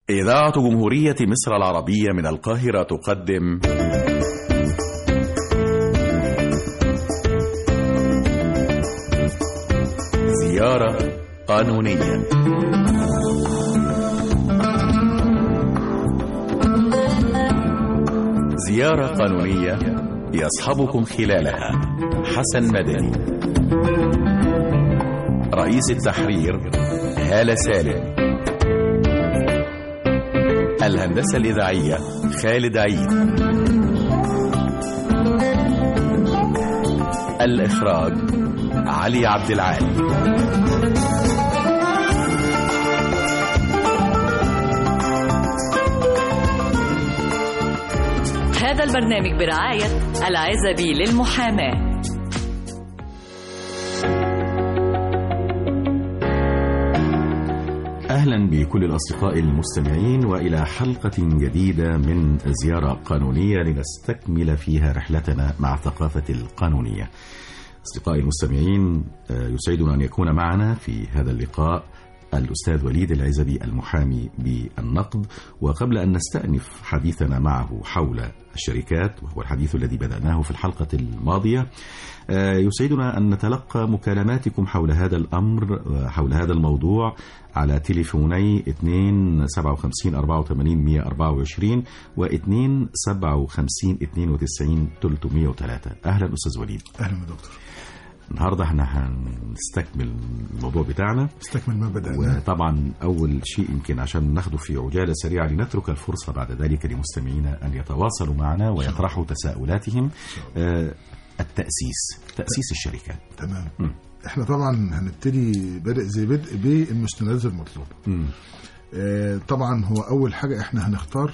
إذاعة جمهورية مصر العربية من القاهرة تقدم زيارة قانونية زيارة قانونية يصحبكم خلالها حسن مدني رئيس التحرير هالة سالم الهندسة الإذاعية خالد عيد الإخراج علي عبد العال هذا البرنامج برعاية العزبي للمحاماة أهلا بكل الأصدقاء المستمعين وإلى حلقة جديدة من زيارة قانونية لنستكمل فيها رحلتنا مع الثقافة القانونية أصدقائي المستمعين يسعدنا أن يكون معنا في هذا اللقاء الأستاذ وليد العزبي المحامي بالنقد وقبل أن نستأنف حديثنا معه حول الشركات وهو الحديث الذي بدأناه في الحلقة الماضية يسعدنا أن نتلقى مكالماتكم حول هذا الأمر حول هذا الموضوع على تليفوني 2 57 84 124 و 2 57 92 303 أهلا أستاذ وليد اهلا يا دكتور النهارده احنا هنستكمل الموضوع بتاعنا استكمل ما بدأنا وطبعا اول شيء يمكن عشان ناخده في عجاله سريعه لنترك الفرصه بعد ذلك لمستمعينا ان يتواصلوا معنا ويطرحوا تساؤلاتهم آه، التاسيس تاسيس الشركات تمام مم. احنا طبعا هنبتدي بدء زي بدء بالمستندات المطلوبه مم. آه، طبعا هو اول حاجه احنا هنختار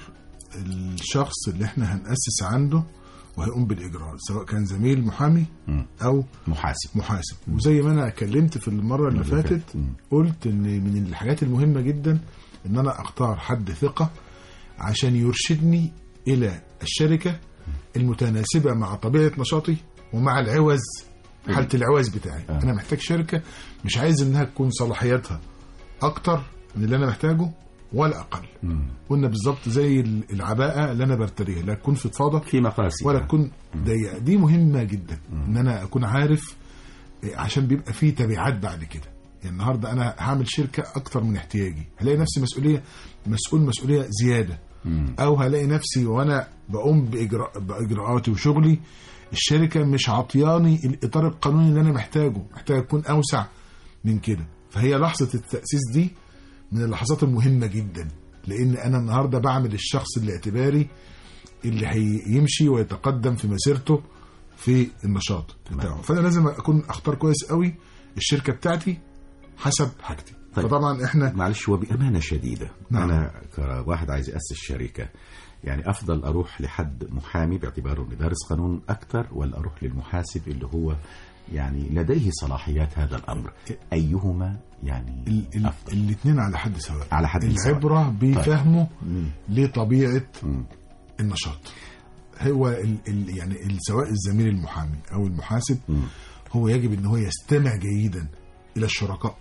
الشخص اللي احنا هنأسس عنده وهيقوم بالاجراء سواء كان زميل محامي مم. او محاسب محاسب وزي ما انا اتكلمت في المره اللي اللي فاتت فاتت. مم. قلت ان من الحاجات المهمه جدا ان انا اختار حد ثقه عشان يرشدني الى الشركه المتناسبه مع طبيعه نشاطي ومع العوز حاله العوز بتاعي آه. انا محتاج شركه مش عايز انها تكون صلاحياتها اكتر من اللي انا محتاجه ولا اقل مم. قلنا بالظبط زي العباءه اللي انا برتريها لا تكون فضفاضه في مقاسي ولا تكون ضيقه دي مهمه جدا ان انا اكون عارف إيه، عشان بيبقى فيه تبعات بعد كده يعني النهارده انا هعمل شركه اكتر من احتياجي هلاقي نفسي مسؤوليه مسؤول مسؤوليه زياده مم. او هلاقي نفسي وانا بقوم بإجراء باجراءاتي وشغلي الشركه مش عطياني الاطار القانوني اللي انا محتاجه محتاج اكون اوسع من كده فهي لحظه التاسيس دي من اللحظات المهمه جدا لان انا النهارده بعمل الشخص الاعتباري اللي هيمشي ويتقدم في مسيرته في النشاط بتاعه فانا لازم اكون اختار كويس قوي الشركه بتاعتي حسب حاجتي طيب. فطبعا احنا معلش وبأمانة شديدة نعم. أنا كواحد عايز أسس شركة يعني أفضل أروح لحد محامي باعتباره إنه دارس قانون أكتر ولا أروح للمحاسب اللي هو يعني لديه صلاحيات هذا الأمر أيهما يعني ال- ال- أفضل الاثنين على حد سواء على حد سواء. العبره بفهمه مم. لطبيعه مم. النشاط هو ال ال يعني ال- سواء الزميل المحامي او المحاسب مم. هو يجب ان هو يستمع جيدا الى الشركاء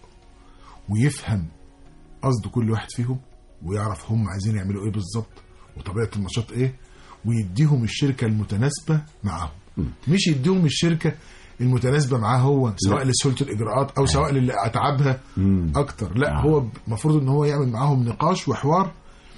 ويفهم قصد كل واحد فيهم ويعرف هم عايزين يعملوا ايه بالظبط وطبيعه النشاط ايه ويديهم الشركه المتناسبه معاهم مش يديهم الشركه المتناسبه معاه هو سواء لا. لسهوله الاجراءات او سواء لاتعابها مم. اكتر لا آه. هو المفروض ان هو يعمل معاهم نقاش وحوار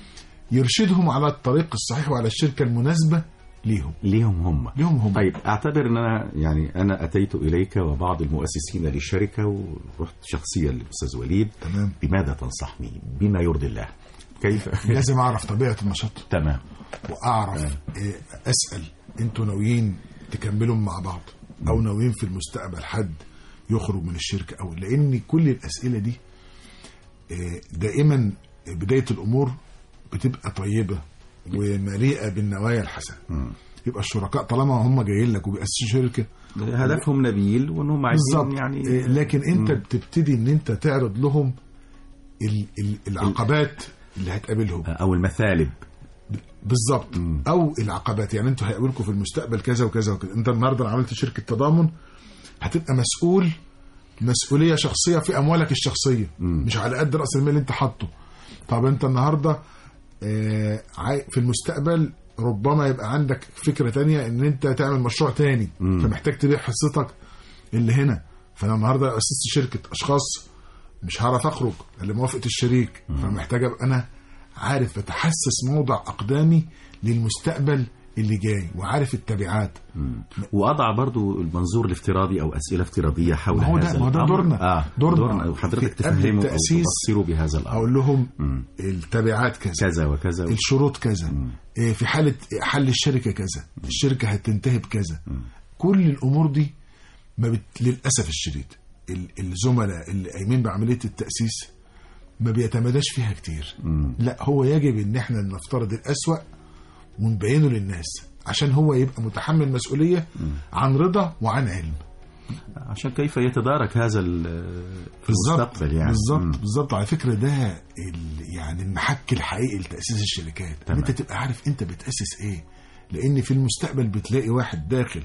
يرشدهم على الطريق الصحيح وعلى الشركه المناسبه ليهم ليهم هم ليهم هم طيب اعتبر ان انا يعني انا اتيت اليك وبعض المؤسسين للشركه ورحت شخصيا للاستاذ وليد تمام بماذا تنصحني بما يرضي الله كيف لازم اعرف طبيعه النشاط تمام واعرف إيه، اسال انتوا ناويين تكملوا مع بعض او ناويين في المستقبل حد يخرج من الشركه او لان كل الاسئله دي إيه، دائما بدايه الامور بتبقى طيبه ومليئه بالنوايا الحسنه مم. يبقى الشركاء طالما هم جايين لك وبيأسسوا شركه هدفهم نبيل وانهم عايزين بالظبط يعني إيه، لكن انت مم. بتبتدي ان انت تعرض لهم ال- ال- العقبات اللي هتقابلهم او المثالب بالظبط مم. او العقبات يعني انتوا هيقابلكم في المستقبل كذا وكذا وكذا انت النهارده عملت شركه تضامن هتبقى مسؤول مسؤوليه شخصيه في اموالك الشخصيه مم. مش على قد راس المال اللي انت حاطه طب انت النهارده آه، عاي- في المستقبل ربما يبقى عندك فكره تانية ان انت تعمل مشروع تاني مم. فمحتاج تبيع حصتك اللي هنا فانا النهارده اسست شركه اشخاص مش هعرف اخرج الا موافقه الشريك فمحتاج ابقى انا عارف اتحسس موضع اقدامي للمستقبل اللي جاي وعارف التبعات وأضع برضو المنظور الافتراضي أو أسئلة افتراضية حول ما هو ده- هذا ما هو ده الأمر. دورنا. آه دورنا. دورنا وحضرتك في- قبل تفهموا أو التأسيس تبصروا بهذا الأمر اقول لهم مم. التبعات كذا كذا وكذا الشروط كذا إيه في حالة حل الشركة كذا الشركة هتنتهي بكذا كل الأمور دي ما بت... للأسف الشديد ال- الزملاء اللي قايمين بعملية التأسيس ما بيتمداش فيها كتير لا هو يجب ان احنا نفترض الأسوأ ونبينه للناس عشان هو يبقى متحمل مسؤولية عن رضا وعن علم عشان كيف يتدارك هذا ال- في المستقبل يعني بالظبط مم. بالظبط على فكره ده ال- يعني المحك الحقيقي لتاسيس الشركات ان تمام. انت تبقى عارف انت بتاسس ايه لان في المستقبل بتلاقي واحد داخل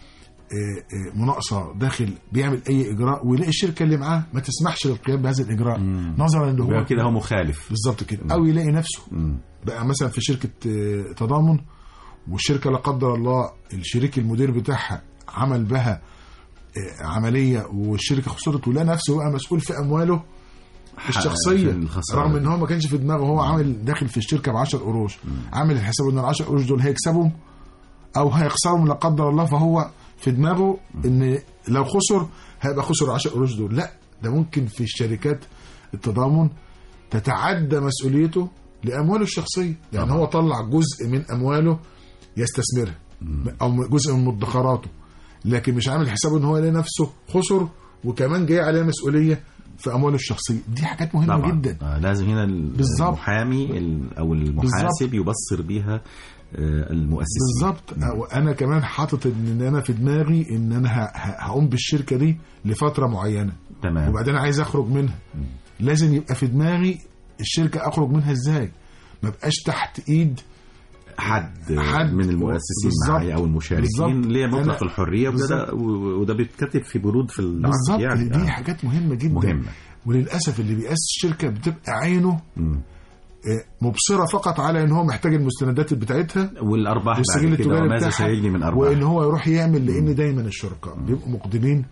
آه، آه، مناقصه داخل بيعمل اي اجراء ويلاقي الشركه اللي معاه ما تسمحش للقيام بهذا الاجراء نظرا ان يبقى هو كده هو مخالف بالظبط كده او يلاقي نفسه مم. بقى مثلا في شركه آه، تضامن والشركه لا قدر الله الشريك المدير بتاعها عمل بها آه، عمليه والشركه خسرت ولا نفسه بقى مسؤول في امواله الشخصيه في الخسارة. رغم ان هو ما كانش في دماغه هو عامل داخل في الشركه ب 10 قروش عامل الحساب ان ال 10 قروش دول هيكسبهم او هيخسرهم لا قدر الله فهو في دماغه ان لو خسر هيبقى خسر 10 قروش دول لا ده ممكن في الشركات التضامن تتعدى مسؤوليته لامواله الشخصيه يعني طبعا. هو طلع جزء من امواله يستثمرها او جزء من مدخراته لكن مش عامل حسابه ان هو يلاقي نفسه خسر وكمان جاي عليه مسؤوليه في امواله الشخصيه دي حاجات مهمه طبعا جدا آه لازم هنا ال- بالظبط. المحامي ال- او المحاسب يبصر بيها آه، المؤسسين بالظبط وانا كمان حاطط ان انا في دماغي ان انا ه- ه- هقوم بالشركه دي لفتره معينه تمام وبعدين عايز اخرج منها لازم يبقى في دماغي الشركه اخرج منها ازاي ما بقاش تحت ايد حد, حد. من المؤسسين بالظبط. معي او المشاركين بالظبط. ليه مطلق أنا- الحريه وده بالظبط. وده بيتكتب في بنود في العقد بالظبط يعني دي آه. حاجات مهمه جدا مهمة. وللاسف اللي بيأسس شركه بتبقى عينه مم. آه، مبصره فقط على ان هو محتاج المستندات بتاعتها والارباح والسجل بعد كده التجاري وماذا بتاعها سيجني من ارباح وان هو يروح يعمل لان دايما الشركاء بيبقوا مقدمين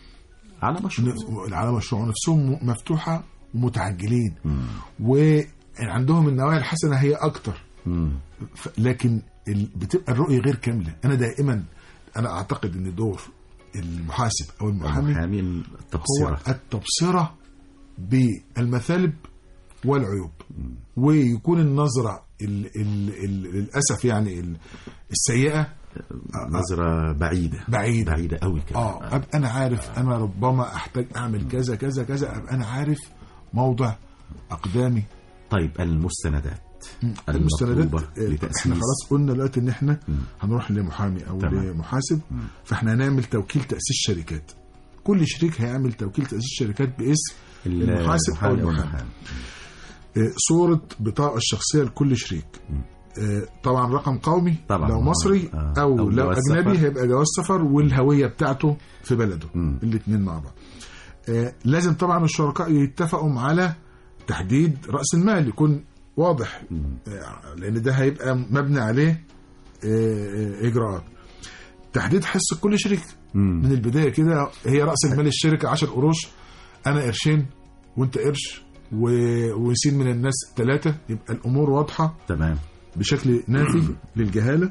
على مشروع نف- على مشروع نفسهم م- مفتوحه ومتعجلين وعندهم النوايا الحسنه هي اكتر مم. ف- لكن ال- بتبقى الرؤيه غير كامله انا دائما انا اعتقد ان دور المحاسب او المحامي المحامي هو التبصره التبصره بالمثالب والعيوب ويكون النظره ال ال ال للاسف يعني ال- السيئه نظره بعيده بعيدة. بعيده قوي كده اه ابقى انا عارف انا ربما احتاج اعمل كذا كذا كذا ابقى انا عارف موضع اقدامي طيب المستندات المستندات المطلوبة آه، لتأسيس. احنا خلاص قلنا دلوقتي ان احنا هنروح لمحامي او تمام. لمحاسب فاحنا هنعمل توكيل تاسيس شركات كل شريك هيعمل توكيل تاسيس شركات باسم المحاسب او المحامي أو المحامي المحامي. آه، صورة بطاقة الشخصية لكل شريك آه، طبعا رقم قومي طبعا. لو مصري آه. او, أو لو جواز اجنبي سفر. هيبقى جواز سفر والهوية بتاعته في بلده مم. الاثنين مع بعض آه، لازم طبعا الشركاء يتفقوا على تحديد رأس المال يكون واضح آه، لان ده هيبقى مبني عليه آه، آه، اجراءات تحديد حصة كل شريك مم. من البدايه كده هي راس المال الشركه 10 قروش انا قرشين وانت قرش و... ونسيب من الناس ثلاثه يبقى الامور واضحه تمام بشكل نافي للجهاله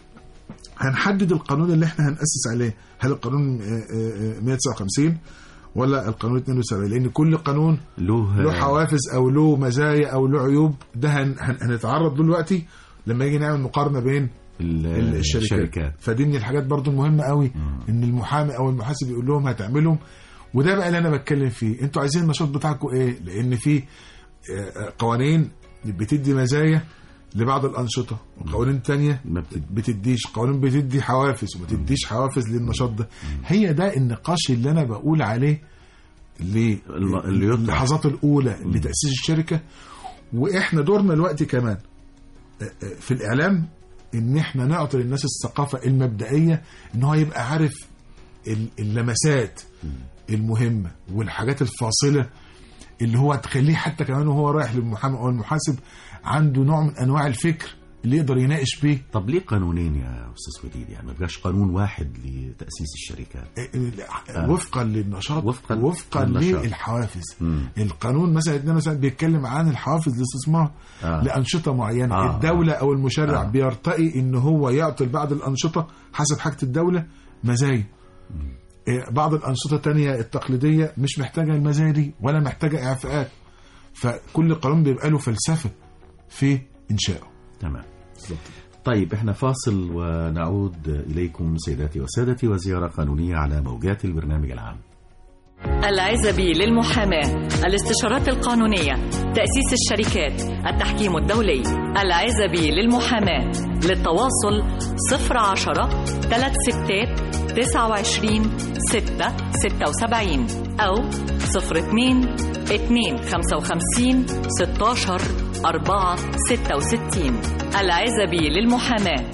هنحدد القانون اللي احنا هنأسس عليه هل القانون آه، آه، آه، 159 ولا القانون 72 لان كل قانون له له حوافز او له مزايا او له عيوب ده هن... هن... هنتعرض دلوقتي لما يجي نعمل مقارنه بين ال- الشركات. الشركات فدي من الحاجات برضو المهمه قوي ان المحامي او المحاسب يقول لهم هتعملهم وده بقى اللي انا بتكلم فيه انتوا عايزين النشاط بتاعكم ايه لان في آه، قوانين بتدي مزايا لبعض الانشطه وقوانين تانية ما بت- بتديش قوانين بتدي حوافز وما تديش حوافز للنشاط ده هي ده النقاش اللي انا بقول عليه ل- الم- اللي يطرح. اللحظات الاولى لتاسيس الشركه واحنا دورنا دلوقتي كمان آه، آه، في الاعلام ان احنا نعطي للناس الثقافه المبدئيه ان هو يبقى عارف ال- اللمسات المهمه والحاجات الفاصله اللي هو تخليه حتى كمان وهو رايح للمحامي او المحاسب عنده نوع من انواع الفكر اللي يقدر يناقش بيه طب ليه قانونين يا استاذ وليد يعني ما بقاش قانون واحد لتاسيس الشركات آه. وفقا للنشاط وفقاً وفقا للنشاط. للحوافز مم. القانون مثلا 92 بيتكلم عن الحوافز الاستثمار آه. لانشطه معينه آه. الدوله او المشرع آه. بيرتقي ان هو يعطي بعض الانشطه حسب حاجه الدوله مزايا إيه، بعض الانشطه التانية التقليديه مش محتاجه المزايا دي ولا محتاجه اعفاءات فكل قانون بيبقى له فلسفه في انشائه تمام طيب احنا فاصل ونعود اليكم سيداتي وسادتي وزياره قانونيه على موجات البرنامج العام العزبي للمحاماة الاستشارات القانونية تأسيس الشركات التحكيم الدولي العزبي للمحاماة للتواصل 010 3 ستات 29 6 76 أو 02 2 55 16 4 66 العزبي للمحاماة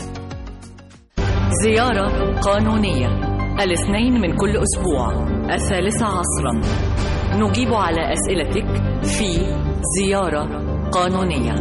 زيارة قانونية الاثنين من كل أسبوع الثالثة عصرا نجيب على أسئلتك في زيارة قانونية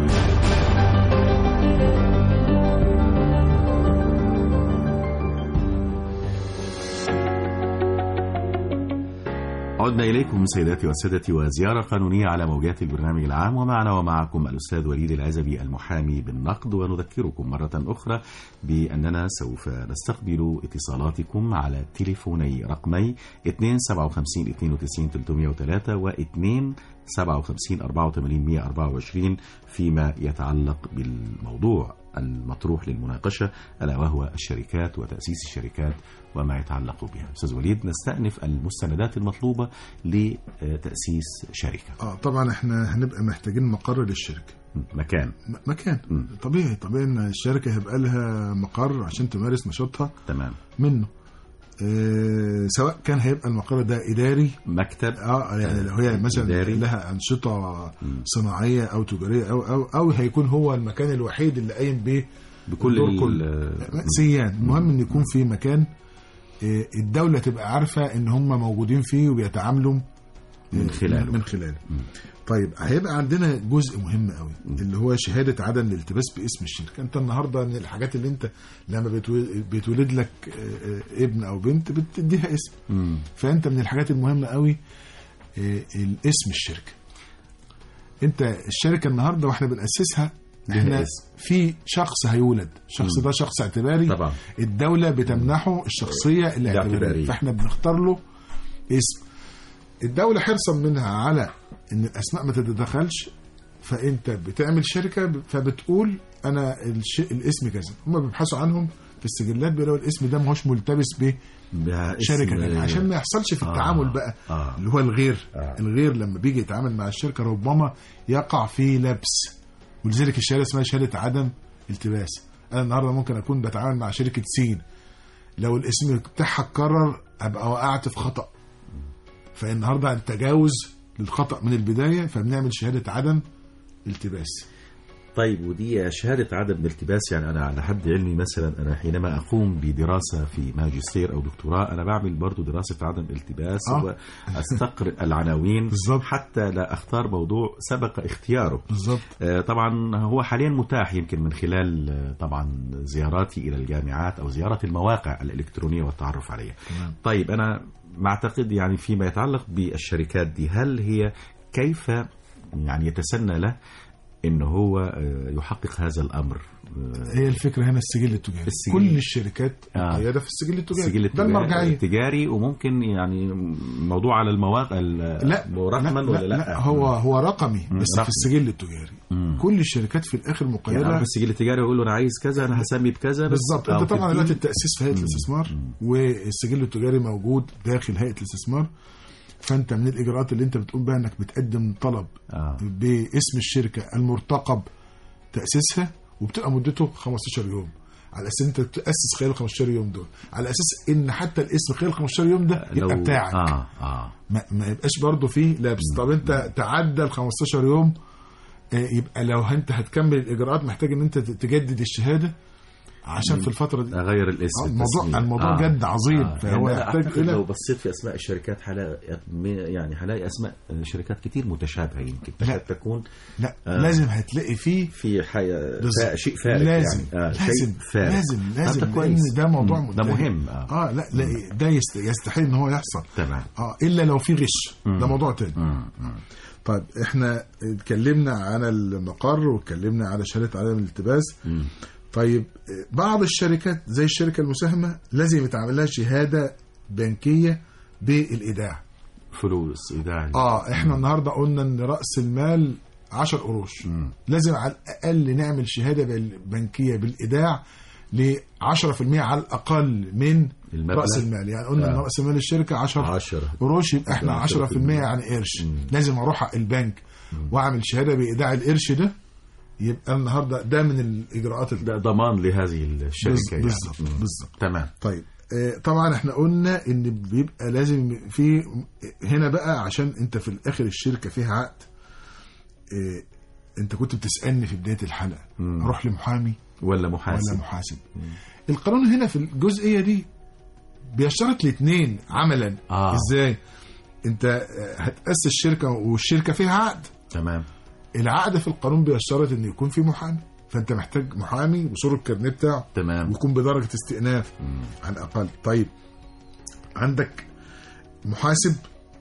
عدنا إليكم سيداتي وسادتي وزيارة قانونية على موجات البرنامج العام ومعنا ومعكم الأستاذ وليد العزبي المحامي بالنقد ونذكركم مرة أخرى بأننا سوف نستقبل اتصالاتكم على تليفوني رقمي 257 92 303 و 2 57 84 124 فيما يتعلق بالموضوع المطروح للمناقشة ألا وهو الشركات وتأسيس الشركات وما يتعلق بها أستاذ وليد نستأنف المستندات المطلوبة لتأسيس شركة اه طبعا احنا هنبقى محتاجين مقر للشركه مكان م- مكان مم. طبيعي طبيعي ان الشركه هيبقى لها مقر عشان تمارس نشاطها تمام منه آه سواء كان هيبقى المقر ده اداري مكتب اه يعني لو هي مثلا إداري. لها انشطه صناعيه او تجاريه او او او هيكون هو المكان الوحيد اللي قايم به بكل الدور ال- كله. سيان المهم ان يكون في مكان آه، الدوله تبقى عارفه ان هم موجودين فيه وبيتعاملوا آه، من خلاله. من خلاله طيب هيبقى عندنا جزء مهم قوي اللي هو شهاده عدم الالتباس باسم الشركه انت النهارده من الحاجات اللي انت لما بتو- بتولد لك آه، آه، ابن او بنت بتديها اسم مم. فانت من الحاجات المهمه قوي آه، الاسم الشركه انت الشركه النهارده واحنا بناسسها ليها احنا اسم. في شخص هيولد الشخص ده شخص اعتباري طبعا الدوله بتمنحه الشخصيه الاعتبارية. الاعتباريه فاحنا بنختار له اسم الدوله حرصا منها على ان الاسماء ما تتدخلش فانت بتعمل شركه فبتقول انا الش... الاسم كذا هم بيبحثوا عنهم في السجلات بيلاقوا الاسم ده ما هوش ملتبس به بها اسم- شركه تانية عشان ما يحصلش في آه. التعامل بقى آه. اللي هو الغير آه. الغير لما بيجي يتعامل مع الشركه ربما يقع في لبس ولذلك الشهاده اسمها شهاده عدم التباس انا النهارده ممكن اكون بتعامل مع شركه سين لو الاسم بتاعها اتكرر ابقى وقعت في خطا فالنهارده عن تجاوز للخطا من البدايه فبنعمل شهاده عدم التباس طيب ودي شهادة عدم الالتباس يعني أنا على حد علمي مثلا أنا حينما أقوم بدراسة في ماجستير أو دكتوراه أنا بعمل برضو دراسة عدم التباس آه. وأستقرئ العناوين بالظبط. حتى لا أختار موضوع سبق اختياره بالظبط آه، طبعا هو حاليا متاح يمكن من خلال آه، طبعا زياراتي الى الجامعات او زياره المواقع الالكترونيه والتعرف عليها. تمام. طيب انا معتقد يعني فيما يتعلق بالشركات دي هل هي كيف يعني يتسنى له ان هو آه، يحقق هذا الامر آه، هي الفكره هنا السجل التجاري السجل. كل الشركات آه. مقيده في السجل التجاري السجل ده التجاري, المرجعيه التجاري وممكن يعني موضوع على المواقع ال- لا رقما لا, ولا لا, لا, لا هو هو رقمي مم. بس رقمي. في السجل التجاري مم. كل الشركات في الاخر يعني مقيده أروح السجل التجاري واقول له انا عايز كذا انا هسمي بكذا بس بالظبط أو انت طبعا تديني- دلوقتي التاسيس في هيئه الاستثمار والسجل التجاري موجود داخل هيئه الاستثمار فانت من الاجراءات اللي انت بتقوم بها انك بتقدم طلب آه. باسم الشركه المرتقب تاسيسها وبتبقى مدته 15 يوم على اساس انت تاسس خلال ال 15 يوم دول على اساس ان حتى الاسم خلال ال 15 يوم ده يبقى لو- بتاعك اه اه ما, ما يبقاش برضه فيه لبس طب انت تعدى ال 15 يوم آه، يبقى لو انت هتكمل الاجراءات محتاج ان انت تجدد الشهاده عشان في الفتره دي اغير الاسم آه، الموضوع التسمية. الموضوع جد عظيم آه. فهو يعني أنا يحتاج أعتقد الى لو بصيت في اسماء الشركات هلاقي يعني هلاقي اسماء شركات كتير متشابهه يمكن لا. تكاد تكون لا آه. لازم هتلاقي فيه في حي... بالظبط. فا... شيء فارق لازم يعني. آه. لازم شيء فارق لازم لازم طب لان كويس. ده موضوع مم. ده منتهي. مهم اه, اه لا لا ده يست- يستحيل ان هو يحصل تمام اه الا لو في غش ده موضوع تاني مم. مم. طيب احنا اتكلمنا على المقر واتكلمنا على شهاده عدم الالتباس مم. طيب آه، بعض الشركات زي الشركه المساهمه لازم يتعمل لها شهاده بنكيه بالايداع فلوس ايداع اه احنا النهارده قلنا ان راس المال 10 قروش مم. لازم على الاقل نعمل شهاده بال- بنكيه بالايداع ل 10% على الاقل من المبلغ؟ راس المال يعني قلنا ان آه. راس مال الشركه 10 10 قروش يبقى احنا 10% يعني قرش لازم اروح البنك واعمل شهاده بايداع القرش ده يبقى النهارده ده من الاجراءات ال- ده ضمان لهذه الشركه يعني. بالظبط مم. بالظبط تمام طيب آه، طبعا احنا قلنا ان بيبقى لازم في هنا بقى عشان انت في الاخر الشركه فيها عقد آه، انت كنت بتسالني في بدايه الحلقه مم. اروح لمحامي ولا ولا محاسب محاسب القانون هنا في الجزئيه دي بيشترط الاثنين عملا آه. ازاي انت آه، هتاسس شركه والشركه فيها عقد تمام العقد في القانون بيشترط ان يكون في محامي فانت محتاج محامي وصور الكارنيه بتاعه تمام ويكون بدرجه استئناف مم. على الاقل طيب عندك محاسب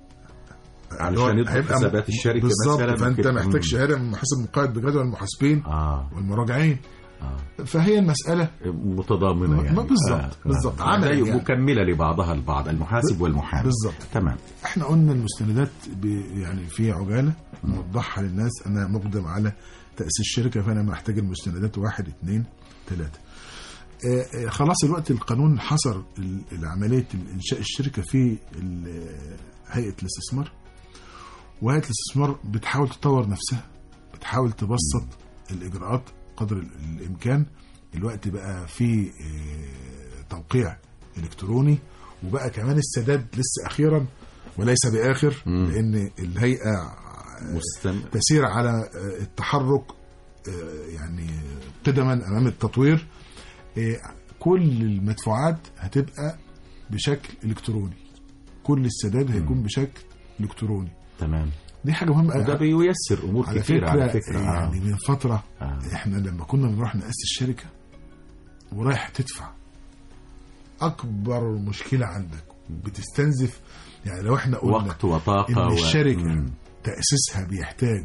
علشان يدخل هيبقى حسابات الشركه بالظبط مثلا فانت وكده. محتاج مم. شهاده من محاسب مقيد بجدول المحاسبين اه والمراجعين اه فهي المساله متضامنه ما- يعني ما بالظبط، آه. بالظبط. آه. عمل زي يعني. مكمله لبعضها البعض المحاسب والمحامي بالظبط تمام احنا قلنا المستندات ب... يعني في عجاله نوضحها للناس انا مقدم على تاسيس شركه فانا محتاج المستندات واحد اثنين ثلاثه آه، آه، خلاص الوقت القانون حصر ال- العمليه انشاء الشركه في ال- هيئه الاستثمار وهيئه الاستثمار بتحاول تطور نفسها بتحاول تبسط الاجراءات قدر ال- الامكان الوقت بقى في آه، توقيع الكتروني وبقى كمان السداد لسه اخيرا وليس باخر مم. لان الهيئه مستم... تسير على آه، التحرك آه، يعني قدما امام التطوير آه، كل المدفوعات هتبقى بشكل الكتروني كل السداد هيكون بشكل الكتروني تمام دي حاجه مهمه وده قوي بييسر امور على كثيره فكره, على فكره يعني آه. من فتره آه. احنا لما كنا بنروح نأسس شركه ورايح تدفع اكبر مشكله عندك بتستنزف يعني لو احنا قلنا وقت وطاقه ان و- الشركه مم. تاسيسها بيحتاج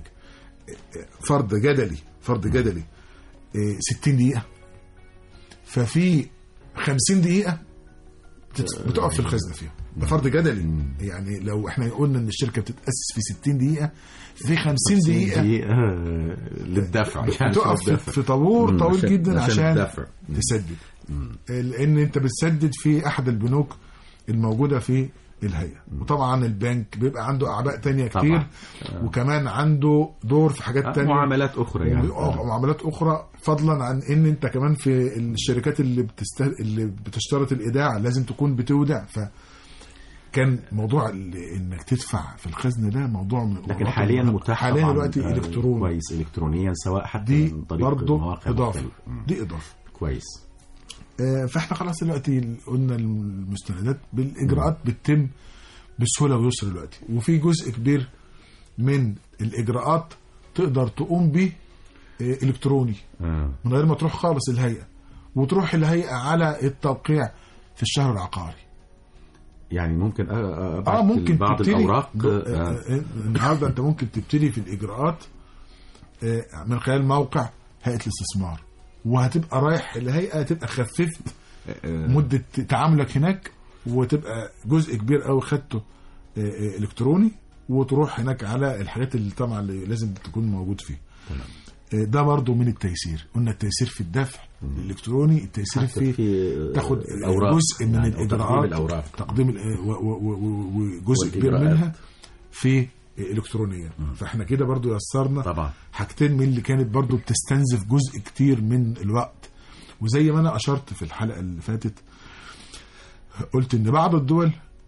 فرض جدلي فرض جدلي إيه، 60 دقيقه ففي 50 دقيقه بتت- بتقف في الخزنه فيها ده فرض جدلي يعني لو احنا قلنا ان الشركه بتتاسس في 60 دقيقه في 50 دقيقه دقيقة للدفع يعني بتقف في, الدفع. في طابور مم، طويل عشان- جدا عشان عشان الدفع. مم. تسدد لان انت بتسدد في احد البنوك الموجوده في الهيئه وطبعا البنك بيبقى عنده اعباء تانية كتير طبعا. وكمان عنده دور في حاجات آه، تانية معاملات اخرى يعني وآه، ومعاملات اخرى فضلا عن ان انت كمان في الشركات اللي بتست... اللي بتشترط الايداع لازم تكون بتودع ف كان موضوع ال- انك تدفع في الخزنه ده موضوع من لكن حاليا متاح حاليا طبعاً، دلوقتي آه، الكتروني كويس الكترونيا سواء حتى دي من طريق برضه مواقع اضافه مختلفة. مم. دي اضافه كويس آه، فاحنا خلاص دلوقتي قلنا المستندات بالاجراءات بتتم بسهوله ويسر دلوقتي وفي جزء كبير من الاجراءات تقدر تقوم به آه، الكتروني آه. من غير ما تروح خالص الهيئه وتروح الهيئه على التوقيع في الشهر العقاري يعني ممكن أ- أ- ابعت اه ممكن بعض تبتدي الاوراق ب- آه. آه، النهارده انت ممكن تبتدي في الاجراءات آه، من خلال موقع هيئه الاستثمار وهتبقى رايح الهيئه هتبقى خففت آه. مده تعاملك هناك وتبقى جزء كبير قوي خدته آه، آه، الكتروني وتروح هناك على الحاجات اللي طبعا اللي لازم تكون موجود فيه آه، ده برضو من التيسير قلنا التيسير في الدفع الالكتروني التيسير حتى في في تاخد الأوراق جزء من يعني أو تقديم الاجراءات الأوراق. تقديم ال- و- و- و- و- وجزء كبير والإجراءات. منها في الكترونيا فاحنا كده برضو يسرنا طبعا حاجتين من اللي كانت برضو بتستنزف جزء كتير من الوقت وزي ما انا اشرت في الحلقه اللي فاتت قلت ان بعض الدول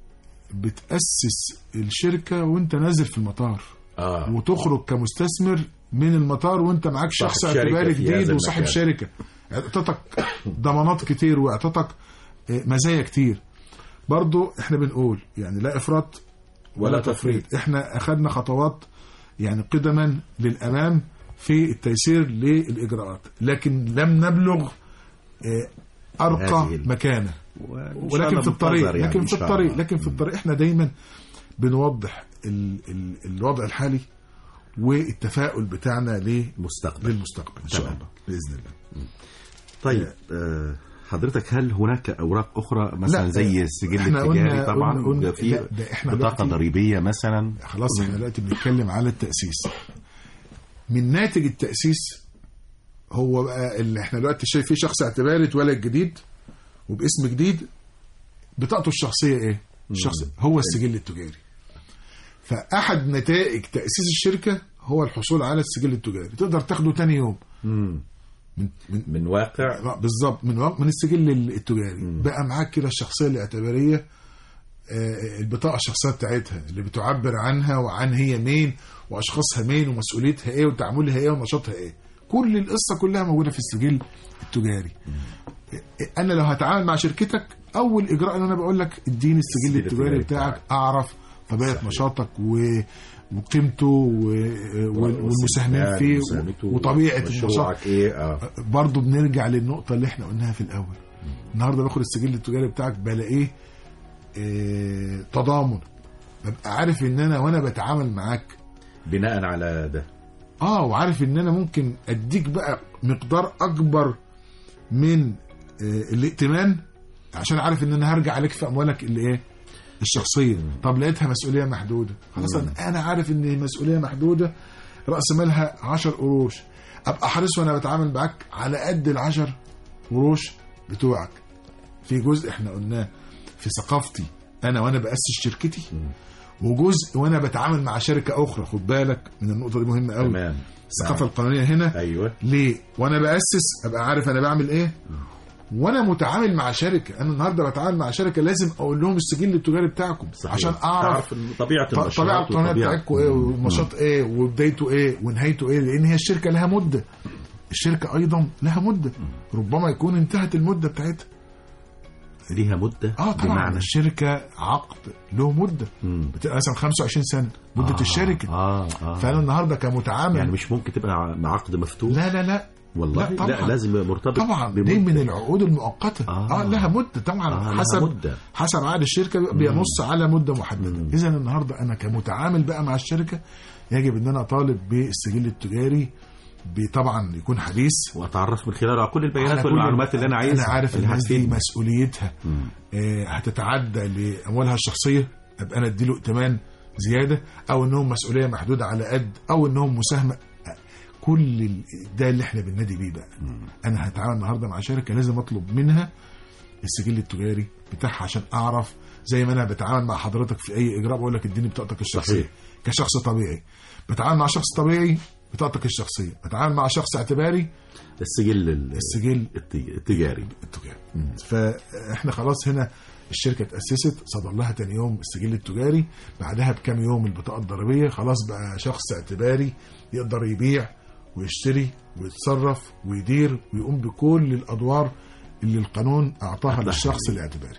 بتاسس الشركه وانت نازل في المطار اه وتخرج كمستثمر من المطار وانت معاك صاحب شخص شركة اعتباري في جديد هذا وصاحب المكان. شركه اعطتك ضمانات كتير واعطتك آه، مزايا كتير برضو احنا بنقول يعني لا افراط ولا تفريط احنا اخذنا خطوات يعني قدما للامام في التيسير للاجراءات لكن لم نبلغ آه، ارقى هذه ال- مكانه وإن شاء ولكن الله في الطريق منتظر يعني لكن إن في شاء الطريق الله. لكن في الطريق احنا دايما بنوضح ال ال الوضع الحالي والتفاؤل بتاعنا مستقبل للمستقبل ان شاء تمام. الله باذن الله طيب آه، حضرتك هل هناك اوراق اخرى مثلا لا، زي السجل إحنا قلنا- التجاري طبعا قلنا- قلنا- في لا، ده إحنا بطاقه دلوقتي- ضريبيه مثلا خلاص احنا دلوقتي بنتكلم على التاسيس من ناتج التاسيس هو بقى اللي احنا دلوقتي شايف فيه شخص اعتباري اتولد جديد وباسم جديد بطاقته الشخصيه ايه؟ الشخص هو السجل التجاري فاحد نتائج تاسيس الشركه هو الحصول على السجل التجاري تقدر تاخده تاني يوم مم. من من من واقع لا، بالظبط من وق- من السجل التجاري بقى معاك كده الشخصيه الاعتباريه آه، البطاقه الشخصيه بتاعتها اللي بتعبر عنها وعن هي مين واشخاصها مين ومسؤوليتها ايه وتعاملها ايه ونشاطها ايه كل القصه كلها موجوده في السجل التجاري انا لو هتعامل مع شركتك اول اجراء اللي انا بقول لك اديني السجل السجل التجاري التجاري بتاعك بتاعك. اعرف طبيعه صحيح. نشاطك و وقيمته و- وال- والمساهمين فيه ومساهمته وطبيعه النشاط مشروعك ايه اه برضه بنرجع للنقطة اللي احنا قلناها في الأول النهاردة باخد السجل التجاري بتاعك بلاقيه اه تضامن ببقى عارف ان انا وانا بتعامل معاك بناء على ده اه وعارف ان انا ممكن اديك بقى مقدار اكبر من اه الائتمان عشان عارف ان انا هرجع عليك في اموالك اللي ايه الشخصيه طب لقيتها مسؤوليه محدوده خلاص انا أنا عارف ان مسؤوليه محدوده راس مالها 10 قروش ابقى حريص وانا بتعامل معاك على قد ال10 قروش بتوعك في جزء احنا قلناه في ثقافتي انا وانا باسس شركتي وجزء وانا بتعامل مع شركه اخرى خد بالك من النقطه دي مهمه قوي تمام الثقافه القانونيه هنا ايوه ليه وانا باسس ابقى عارف انا بعمل ايه وانا متعامل مع شركه انا النهارده بتعامل مع شركه لازم اقول لهم السجل التجاري بتاعكم صحيح. عشان اعرف تعرف طبيعه ط- النشاط طبيعه القانونيه وطبيعة- بتاعتكم ايه مم. والنشاط ايه وبدايته ايه ونهايته ايه لان هي الشركه لها مده الشركه ايضا لها مده ربما يكون انتهت المده بتاعتها ليها مده اه طبعا بمعنى الشركه عقد له مده مم. بتبقى مثلا 25 سنه مده آه، الشركه اه اه فانا النهارده كمتعامل يعني مش ممكن تبقى مع عقد مفتوح لا لا لا والله لا لا, طبعاً. لازم يبقى مرتبط طبعا بمدة. دي من العقود المؤقته آه. اه, لها مده طبعا آه، لها حسب مدة. حسب عقد الشركه بيبقى بينص على مده محدده اذا النهارده انا كمتعامل بقى مع الشركه يجب ان انا اطالب بالسجل التجاري طبعا يكون حديث واتعرف من خلاله على كل على البيانات كل- والمعلومات اللي انا عايزها انا عارف اللي الناس دي هتفيدني. مسؤوليتها مم. آه، هتتعدى لاموالها الشخصيه ابقى انا اديله ائتمان زياده او انهم مسؤوليه محدوده على قد او انهم مساهمه كل ال- ده اللي احنا بننادي بيه بقى انا هتعامل النهارده مع شركه لازم اطلب منها السجل التجاري بتاعها عشان اعرف زي ما انا بتعامل مع حضرتك في اي اجراء بقول لك اديني بطاقتك الشخصيه صحيح. كشخص طبيعي بتعامل مع شخص طبيعي بطاقتك الشخصيه بتعامل مع شخص اعتباري السجل ال- السجل الت- التجاري التجاري فاحنا خلاص هنا الشركه اتاسست صدر لها تاني يوم السجل التجاري بعدها بكام يوم البطاقه الضريبيه خلاص بقى شخص اعتباري يقدر يبيع ويشتري ويتصرف ويدير ويقوم بكل الادوار اللي القانون اعطاها أعطاها للشخص الاعتباري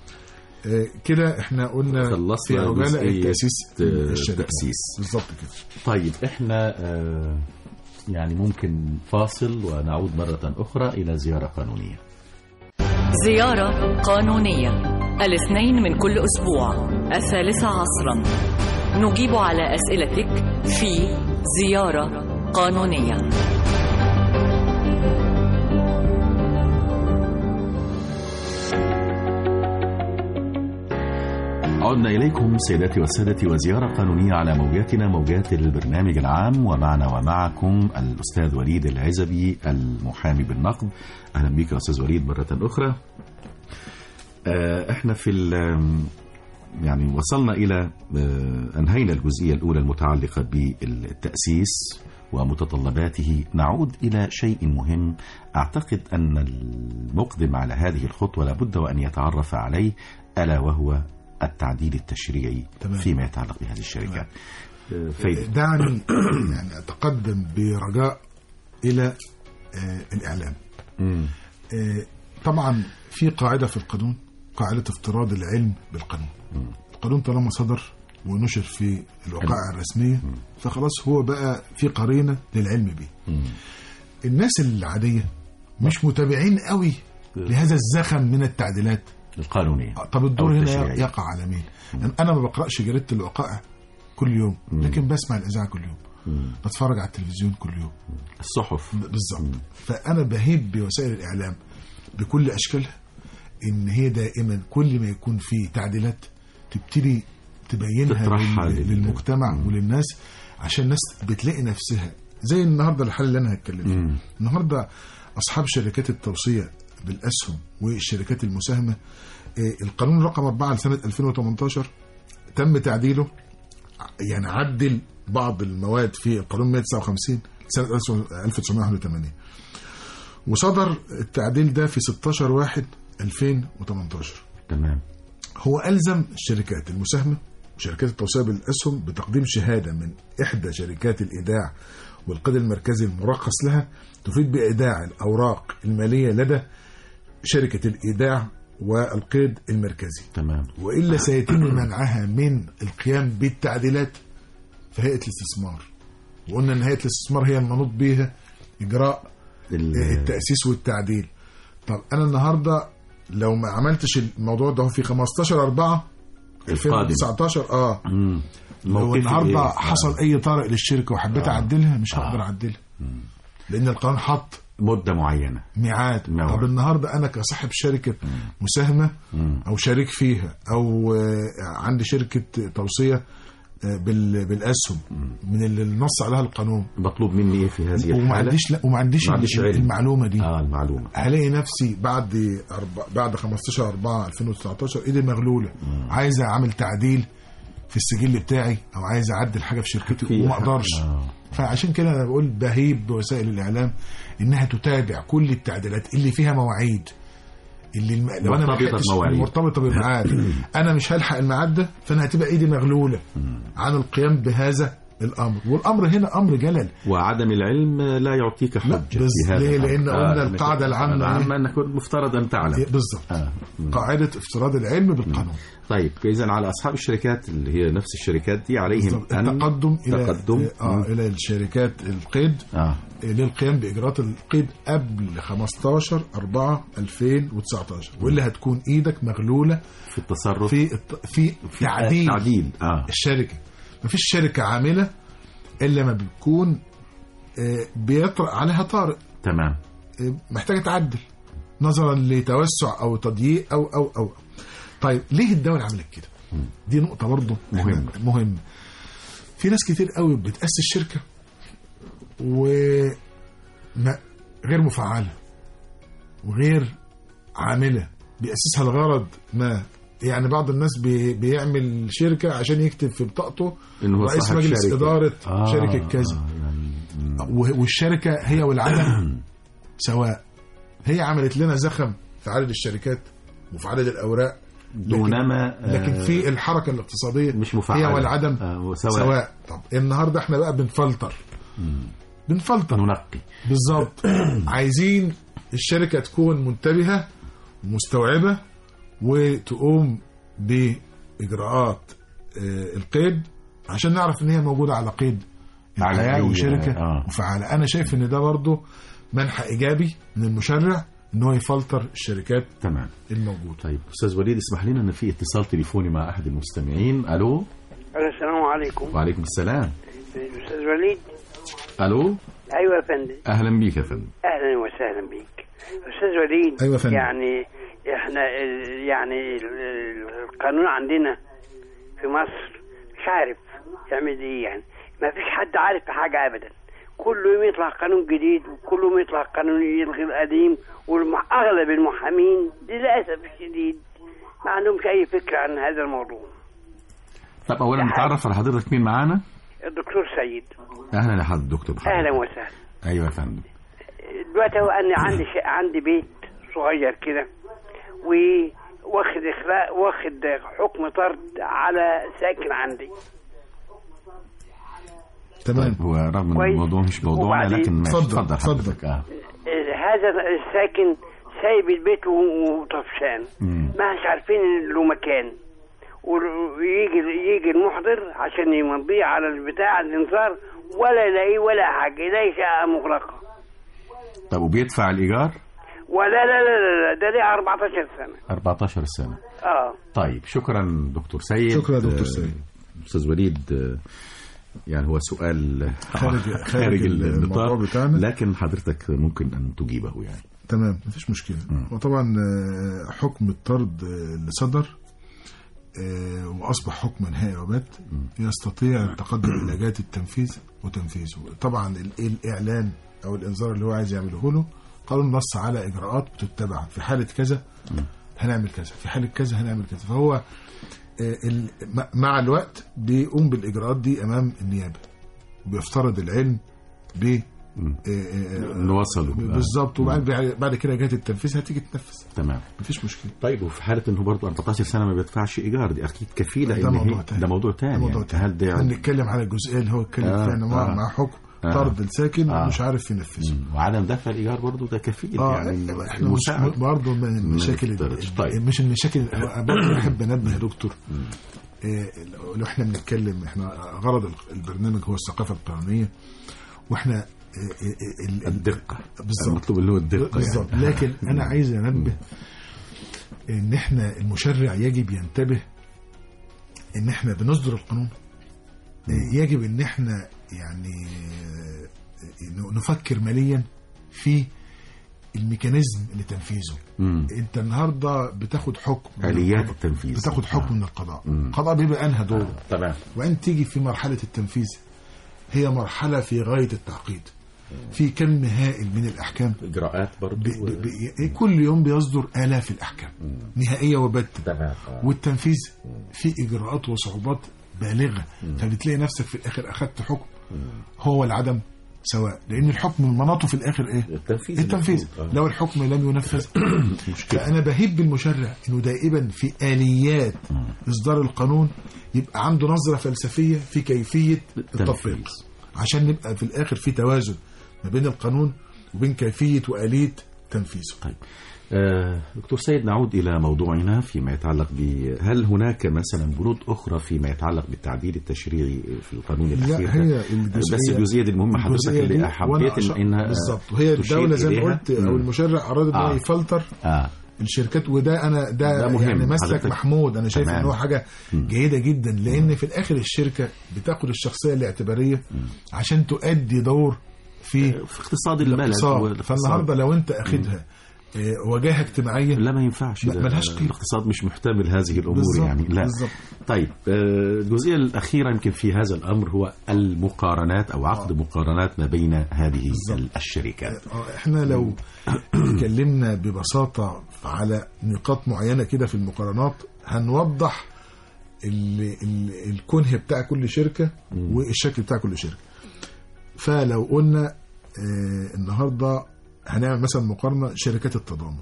آه كده احنا قلنا خلصنا في عجاله جزئية، التاسيس آه، الشركة. التأسيس. بالظبط كده طيب احنا آه، يعني ممكن فاصل ونعود مرة أخرى إلى زيارة قانونية زيارة قانونية الاثنين من كل أسبوع الثالثة عصرا نجيب على أسئلتك في زيارة قانونية عدنا إليكم سيداتي وسادتي وزيارة قانونية على موجاتنا موجات البرنامج العام ومعنا ومعكم الأستاذ وليد العزبي المحامي بالنقد أهلا بك يا أستاذ وليد مرة أخرى آه، احنا في ال- يعني وصلنا إلى آه، أنهينا الجزئية الأولى المتعلقة بالتأسيس ومتطلباته نعود إلى شيء مهم أعتقد أن المقدم على هذه الخطوة لابد وأن يتعرف عليه ألا وهو التعديل التشريعي تمام. فيما يتعلق بهذه الشركات آه، فايدة دعني يعني اتقدم برجاء الى آه، الاعلام مم. آه، طبعا في قاعده في القانون قاعده افتراض العلم بالقانون القانون طالما صدر ونشر في الوقائع الرسميه فخلاص هو بقى في قرينه للعلم به الناس العاديه مش متابعين قوي لهذا الزخم من التعديلات القانونية طب الدور أو هنا التشريعية. يقع على مين يعني انا ما بقراش جريده الوقائع كل يوم لكن بسمع الاذاعه كل يوم بتفرج على التلفزيون كل يوم الصحف بالظبط فانا بهيب بوسائل الاعلام بكل اشكالها ان هي دائما كل ما يكون في تعديلات تبتدي تبينها تطرحها لل- لل- للمجتمع وللناس عشان الناس بتلاقي نفسها زي النهارده الحل اللي انا هتكلم فيه النهارده اصحاب شركات التوصيه بالاسهم والشركات المساهمه آه، القانون رقم 4 لسنه 2018 تم تعديله يعني عدل بعض المواد في القانون 159 سنه 1981 وصدر التعديل ده في 16 واحد 2018 تمام هو ألزم الشركات المساهمة وشركات التوصية بالأسهم بتقديم شهادة من إحدى شركات الإيداع والقيد المركزي المرخص لها تفيد بإيداع الأوراق المالية لدى شركة الإيداع والقيد المركزي تمام وإلا سيتم منعها من القيام بالتعديلات في هيئة الاستثمار وقلنا أن هيئة الاستثمار هي المنوط بها إجراء ال- التأسيس والتعديل طب أنا النهاردة لو ما عملتش الموضوع ده في 15 4 القادم 2019 اه مم. لو موقفي النهارده إيه؟ حصل اي طارئ للشركه وحبيت اعدلها مش هقدر اعدلها لان القانون حط مدة معينة ميعاد موعد. طب النهارده انا كصاحب شركه مساهمه او شريك فيها او آه، عندي شركه توصيه آه، بال- بالاسهم من اللي نص عليها القانون مطلوب مني ايه في هذه وما الحالة عنديش لا وما عنديش ما عنديش علم. المعلومه دي اه المعلومة هلاقي نفسي بعد أربع بعد 15 4 2019 ايدي مغلوله عايز اعمل تعديل في السجل بتاعي او عايز اعدل حاجه في شركتي في- وما اقدرش آه. فعشان كده انا بقول بهيب بوسائل الاعلام انها تتابع كل التعديلات اللي فيها مواعيد اللي الم... لو انا ما مرتبطة لحقتش بمواعيد. مرتبطه بميعاد انا مش هلحق الميعاد ده فانا هتبقى ايدي مغلوله عن القيام بهذا الامر والامر هنا امر جلل وعدم العلم لا يعطيك حجة بس في هذا ليه؟ الأمر. لأن قلنا إنك- القاعدة العامة العامة أنك مفترض أن تعلم بالظبط آه. مم. قاعده افتراض العلم بالقانون طيب إذا على أصحاب الشركات اللي هي نفس الشركات دي عليهم بالظبط. أن التقدم الى تقدم اه مم. الى الشركات القيد آه. للقيام باجراءات القيد قبل 15 4 2019 والا هتكون ايدك مغلوله في التصرف في الت- في في تعديل تعديل آه. الشركه مفيش شركه عامله الا ما بتكون آه، بيطرأ عليها طارئ تمام آه، محتاجه تعدل نظرا لتوسع او تضييق او او او طيب ليه الدوله عملت كده؟ دي نقطه برضه مهمة. مهم في ناس كتير قوي بتاسس شركه و ما- غير مفعله وغير عامله بيأسسها لغرض ما يعني بعض الناس بي بيعمل شركه عشان يكتب في بطاقته إنه هو رئيس صاحب مجلس شركة. اداره آه. شركه كذا آه. يعني مم. و- والشركه هي والعدم سواء هي عملت لنا زخم في عدد الشركات وفي عدد الاوراق دونما آه، لكن في الحركه الاقتصاديه مش مفعلة هي والعدم آه، سواء. سواء طب النهارده احنا بقى بنفلتر بنفلتر ننقي بالظبط عايزين الشركه تكون منتبهه ومستوعبه وتقوم باجراءات آه، القيد عشان نعرف ان هي موجوده على قيد على الحياه أي- وشركه آه. وفعاله انا شايف ان ده برضه منحى ايجابي من المشرع ان هو يفلتر الشركات تمام الموجوده طيب استاذ وليد اسمح لنا ان في اتصال تليفوني مع احد المستمعين الو السلام عليكم وعليكم السلام الاستاذ وليد الو ايوه يا فندم اهلا بيك يا فندم اهلا وسهلا بيك استاذ وليد أيوة يا فندم. يعني احنا ال- يعني ال- ال- القانون عندنا في مصر مش عارف يعمل ايه يعني ما فيش حد عارف حاجه ابدا كل يوم يطلع قانون جديد وكل يوم يطلع قانون يلغي القديم واغلب المحامين للاسف الشديد ما عندهمش اي فكره عن هذا الموضوع طب اولا نتعرف على حضرتك مين معانا الدكتور سيد اهلا يا حضرتك دكتور محمد. اهلا وسهلا ايوه يا فندم دلوقتي هو انا عندي شيء عندي بيت صغير كده واخد اخلاء واخد حكم طرد على ساكن عندي تمام طيب هو رغم ان كويس. الموضوع مش موضوعنا وبعدين؟ لكن ماشي اتفضل، اتفضل اتفضل. حضرتك اه هذا الساكن سايب البيت و- وطفشان مم. ما مش عارفين له مكان ويجي يجي المحضر عشان يمضيه على البتاع الانذار ولا يلاقيه ولا حاجه يلاقي شقه مغلقه طب وبيدفع الإيجار ولا لا لا لا, لا ده ليه 14 سنه 14 سنة اه طيب شكرا دكتور سيد شكرا يا دكتور آه، سيد. أستاذ وليد آه، يعني هو سؤال خارج- خارج الموضوع النطاق بتاعنا. لكن حضرتك ممكن أن تجيبه يعني تمام مفيش مشكلة وطبعا آه، حكم الطرد آه، اللي صدر آه، وأصبح حكما نهائي وبات يستطيع التقدم إلى جهة التنفيذ وتنفيذه طبعا ال- الإعلان أو الإنذار اللي هو عايز يعمله له قانون نص على إجراءات بتتبع في حالة كذا هنعمل كذا في حالة كذا هنعمل كذا فهو آه، ال- مع- مع الوقت بيقوم بالإجراءات دي أمام النيابة وبيفترض العلم ب آه، آه، نوصله بالظبط وبعد بعد كده جهه التنفيذ هتيجي تنفذ تمام مفيش مشكله طيب وفي حالة انه برضه 14 سنة ما بيدفعش ايجار دي اكيد كفيلة ده إن موضوع هي- تاني. ده موضوع تاني ده موضوع يعني. تاني هل ده هنتكلم على الجزئيه اللي هو اتكلم آه، فيها انه مع آه. مع حكم آه. طرد الساكن آه. ومش عارف ينفذه مم. وعدم دفع الايجار برضه ده كفيل اه يعني احنا مش مساعد برضه من المشاكل نفترضش. ال- طيب. مش المشاكل برضه بحب انبه يا دكتور إيه، لو احنا بنتكلم احنا غرض البرنامج هو الثقافه القانونيه واحنا إيه، إيه، ال- ال- الدقة بالظبط. المطلوب اللي هو الدقة بالظبط يعني. لكن انا عايز انبه ان احنا المشرع يجب ينتبه ان احنا بنصدر القانون يجب ان احنا يعني نفكر ماليا في الميكانيزم لتنفيذه مم. انت النهارده بتاخد حكم من آليات القضاء. التنفيذ. بتاخد حكم آه. من القضاء مم. القضاء بيبقى انهى دوره تمام وان تيجي في مرحله التنفيذ هي مرحله في غايه التعقيد في كم هائل من الاحكام اجراءات ب... برضه ب... ب... كل يوم بيصدر آلاف الأحكام نهائية وبتة تمام والتنفيذ في إجراءات وصعوبات بالغة فبتلاقي نفسك في الآخر أخدت حكم هو العدم سواء لأن الحكم من مناطه في الآخر إيه؟ التنفيذ التنفيذ المفروض. آه. لو الحكم لم ينفذ مشكلة فأنا بهيب بالمشرع إنه دائما في آليات إصدار القانون يبقى عنده نظرة فلسفية في كيفية التطبيق التنفيذ. عشان نبقى في الآخر في توازن ما بين القانون وبين كيفية وآلية تنفيذه طيب آه، دكتور سيد نعود إلى موضوعنا فيما يتعلق ب هل هناك مثلا بنود أخرى فيما يتعلق بالتعديل التشريعي في القانون لا الأخير هي بس الجزئية الجزئية دي المهمة حضرتك الجزئية اللي دي وأنا حبيت أشرح- إن إنها بالظبط وهي تشير الدولة زي ما إليها. قلت أو مم. المشرع أراد إن هو آه. يفلتر آه الشركات وده انا ده, ده مهم. يعني مسلك حضرتك- محمود انا شايف تمام. ان هو حاجه جيده جدا لان في الاخر الشركه بتاخد الشخصيه الاعتباريه عشان تؤدي دور في في اقتصاد البلد الاقتصاد والاقتصاد. فالنهارده لو انت اخدها آه، وجاهه اجتماعيه لا ما ينفعش لا، ده ملهاش قيمة. الاقتصاد مش محتمل هذه الامور بالظبط، يعني لا بالظبط. طيب آه، الجزئيه الاخيره يمكن في هذا الامر هو المقارنات او عقد مقارنات ما بين هذه الشركات آه، احنا لو اتكلمنا ببساطه على نقاط معينه كده في المقارنات هنوضح ال ال الكنه بتاع كل شركه والشكل بتاع كل شركه فلو قلنا آه النهارده هنعمل مثلا مقارنه شركات التضامن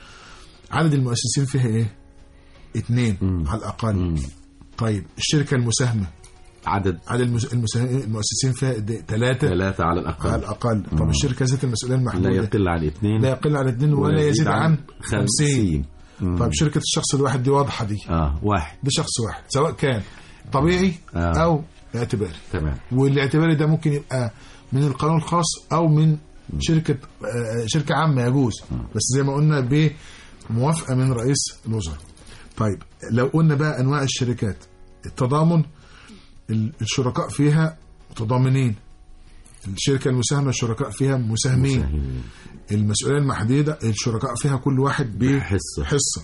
عدد المؤسسين فيها ايه؟ اتنين مم. على الاقل مم. طيب الشركه المساهمه عدد عدد المس- المساهم- المؤسسين فيها ثلاثه ثلاثة على على الأقل الاقل طب الشركه ذات المسؤوليه لا المحدوده يقل عن اثنين لا يقل عن اثنين ولا يزيد عن 50 خمسين مم. طيب شركة الشخص الواحد دي واضحة دي اه واحد ده شخص واحد سواء كان طبيعي آه. أو اعتباري تمام والاعتباري ده ممكن يبقى من القانون الخاص أو من شركة آه، شركة عامة يجوز بس زي ما قلنا بموافقة من رئيس الوزراء طيب لو قلنا بقى أنواع الشركات التضامن ال- الشركاء فيها متضامنين الشركة المساهمة الشركاء فيها مساهمين مساهمين. المسؤولية المحدودة الشركاء فيها كل واحد بحصة. حصة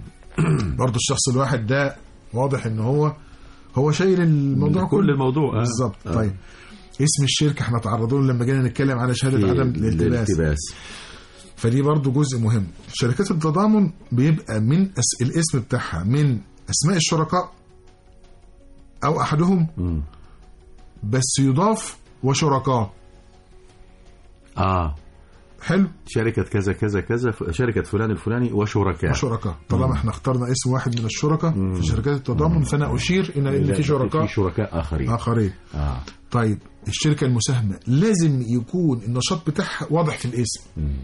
برضه الشخص الواحد ده واضح ان هو هو شايل الموضوع كل كله الموضوع آه. بالظبط آه. طيب اسم الشركة احنا تعرضوا له لما جينا نتكلم على شهادة عدم الالتباس الالتباس فدي برضه جزء مهم شركات التضامن بيبقى من أس... الاسم بتاعها من اسماء الشركاء او احدهم مم. بس يضاف وشركاء اه حلو شركة كذا كذا كذا ف- شركة فلان الفلاني وشركاء وشركاء طالما احنا اخترنا اسم واحد من الشركاء في شركات التضامن فانا اشير الى ان في شركاء في شركاء آخرين اخرين آه. طيب الشركه المساهمه لازم يكون النشاط بتاعها واضح في الاسم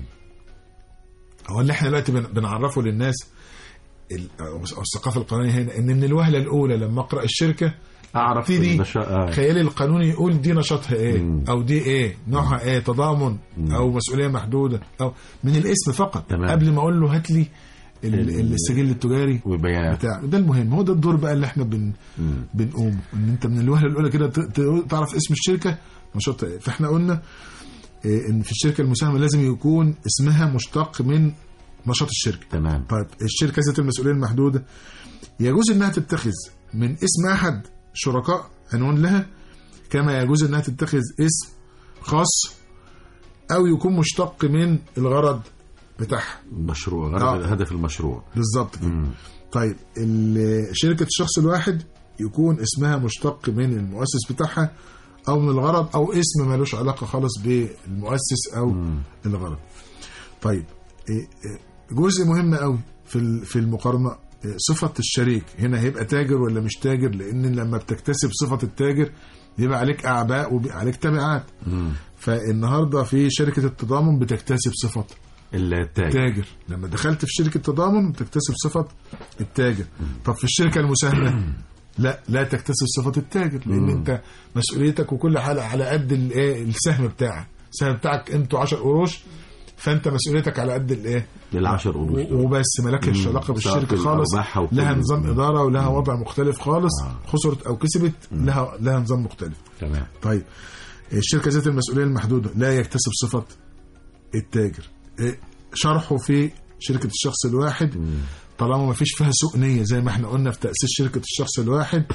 هو اللي احنا دلوقتي بن- بنعرفه للناس ال- أو الثقافه القانونيه هنا ان من الوهله الاولى لما اقرا الشركه اعرف ابتدي النشاط آه. خيالي القانوني يقول دي نشاطها ايه مم. او دي ايه نوعها ايه تضامن او مسؤوليه محدوده او من الاسم فقط تمام. قبل ما اقول له هات لي ال- ال- السجل التجاري وبيانات بتاع ده المهم هو ده الدور بقى اللي احنا بن مم. بنقوم ان انت من الوهله الاولى كده ت- ت- تعرف اسم الشركه نشاطها ايه فاحنا قلنا إيه، ان في الشركه المساهمه لازم يكون اسمها مشتق من نشاط الشركه تمام طيب الشركه ذات المسؤوليه المحدوده يجوز انها تتخذ من اسم احد شركاء عنوان لها كما يجوز انها تتخذ اسم خاص او يكون مشتق من الغرض بتاعها مشروع غرض آه. هدف المشروع بالظبط كده. مم. طيب ال- شركه الشخص الواحد يكون اسمها مشتق من المؤسس بتاعها او من الغرض او اسم ملوش علاقه خالص بالمؤسس او الغرض طيب إيه- إيه، جزء مهم قوي في ال- في المقارنه إيه، صفه الشريك هنا هيبقى تاجر ولا مش تاجر لان لما بتكتسب صفه التاجر بيبقى عليك اعباء وبيبقى عليك تبعات مم. فالنهارده في شركه التضامن بتكتسب صفه التاج تاجر لما دخلت في شركه تضامن بتكتسب صفه التاجر طب في الشركه المساهمه لا لا تكتسب صفه التاجر لان انت مسؤوليتك وكل حاجه على قد الايه السهم بتاعك السهم بتاعك قيمته 10 قروش فانت مسؤوليتك على قد الايه للعشر قروش دول. وبس مالكش علاقه سواء بالشركه في خالص الأرباح أو في لها ال- نظام اداره ولها وضع مختلف خالص آه. خسرت او كسبت لها لها نظام مختلف تمام طيب الشركة ذات المسؤولية المحدودة لا يكتسب صفة التاجر إيه، شرحه في شركة الشخص الواحد طالما ما فيش فيها سوء نية زي ما احنا قلنا في تأسيس شركة الشخص الواحد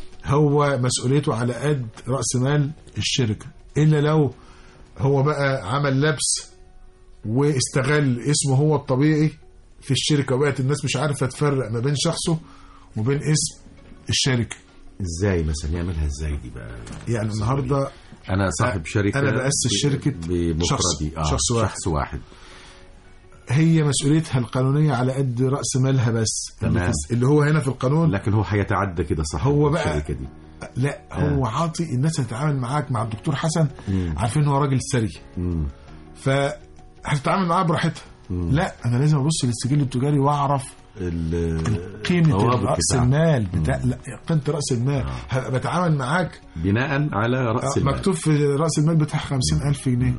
هو مسؤوليته على قد رأس مال الشركة إلا لو هو بقى عمل لبس واستغل اسمه هو الطبيعي في الشركة وبقت الناس مش عارفة تفرق ما بين شخصه وبين اسم الشركة ازاي مثلا يعملها ازاي دي بقى يعني النهارده انا صاحب شركه أنا بأسس ب- شركة بمفردي شخص- آه. شخص واحد. شخص واحد هي مسؤوليتها القانونية على قد رأس مالها بس تمام. اللي هو هنا في القانون لكن هو هيتعدى كده صح هو بقى- الشركه دي لا هو عاطي الناس هتتعامل معاك مع الدكتور حسن مم. عارفين هو راجل ثري مم. فهتتعامل معاه براحتها لا انا لازم ابص للسجل التجاري واعرف ال- قيمة الضوابط رأس بتاعته. المال بتاع لا قيمة رأس المال هبقى بتعامل معاك بناء على راس آه، المال مكتوب في رأس المال بتاع 50000 جنيه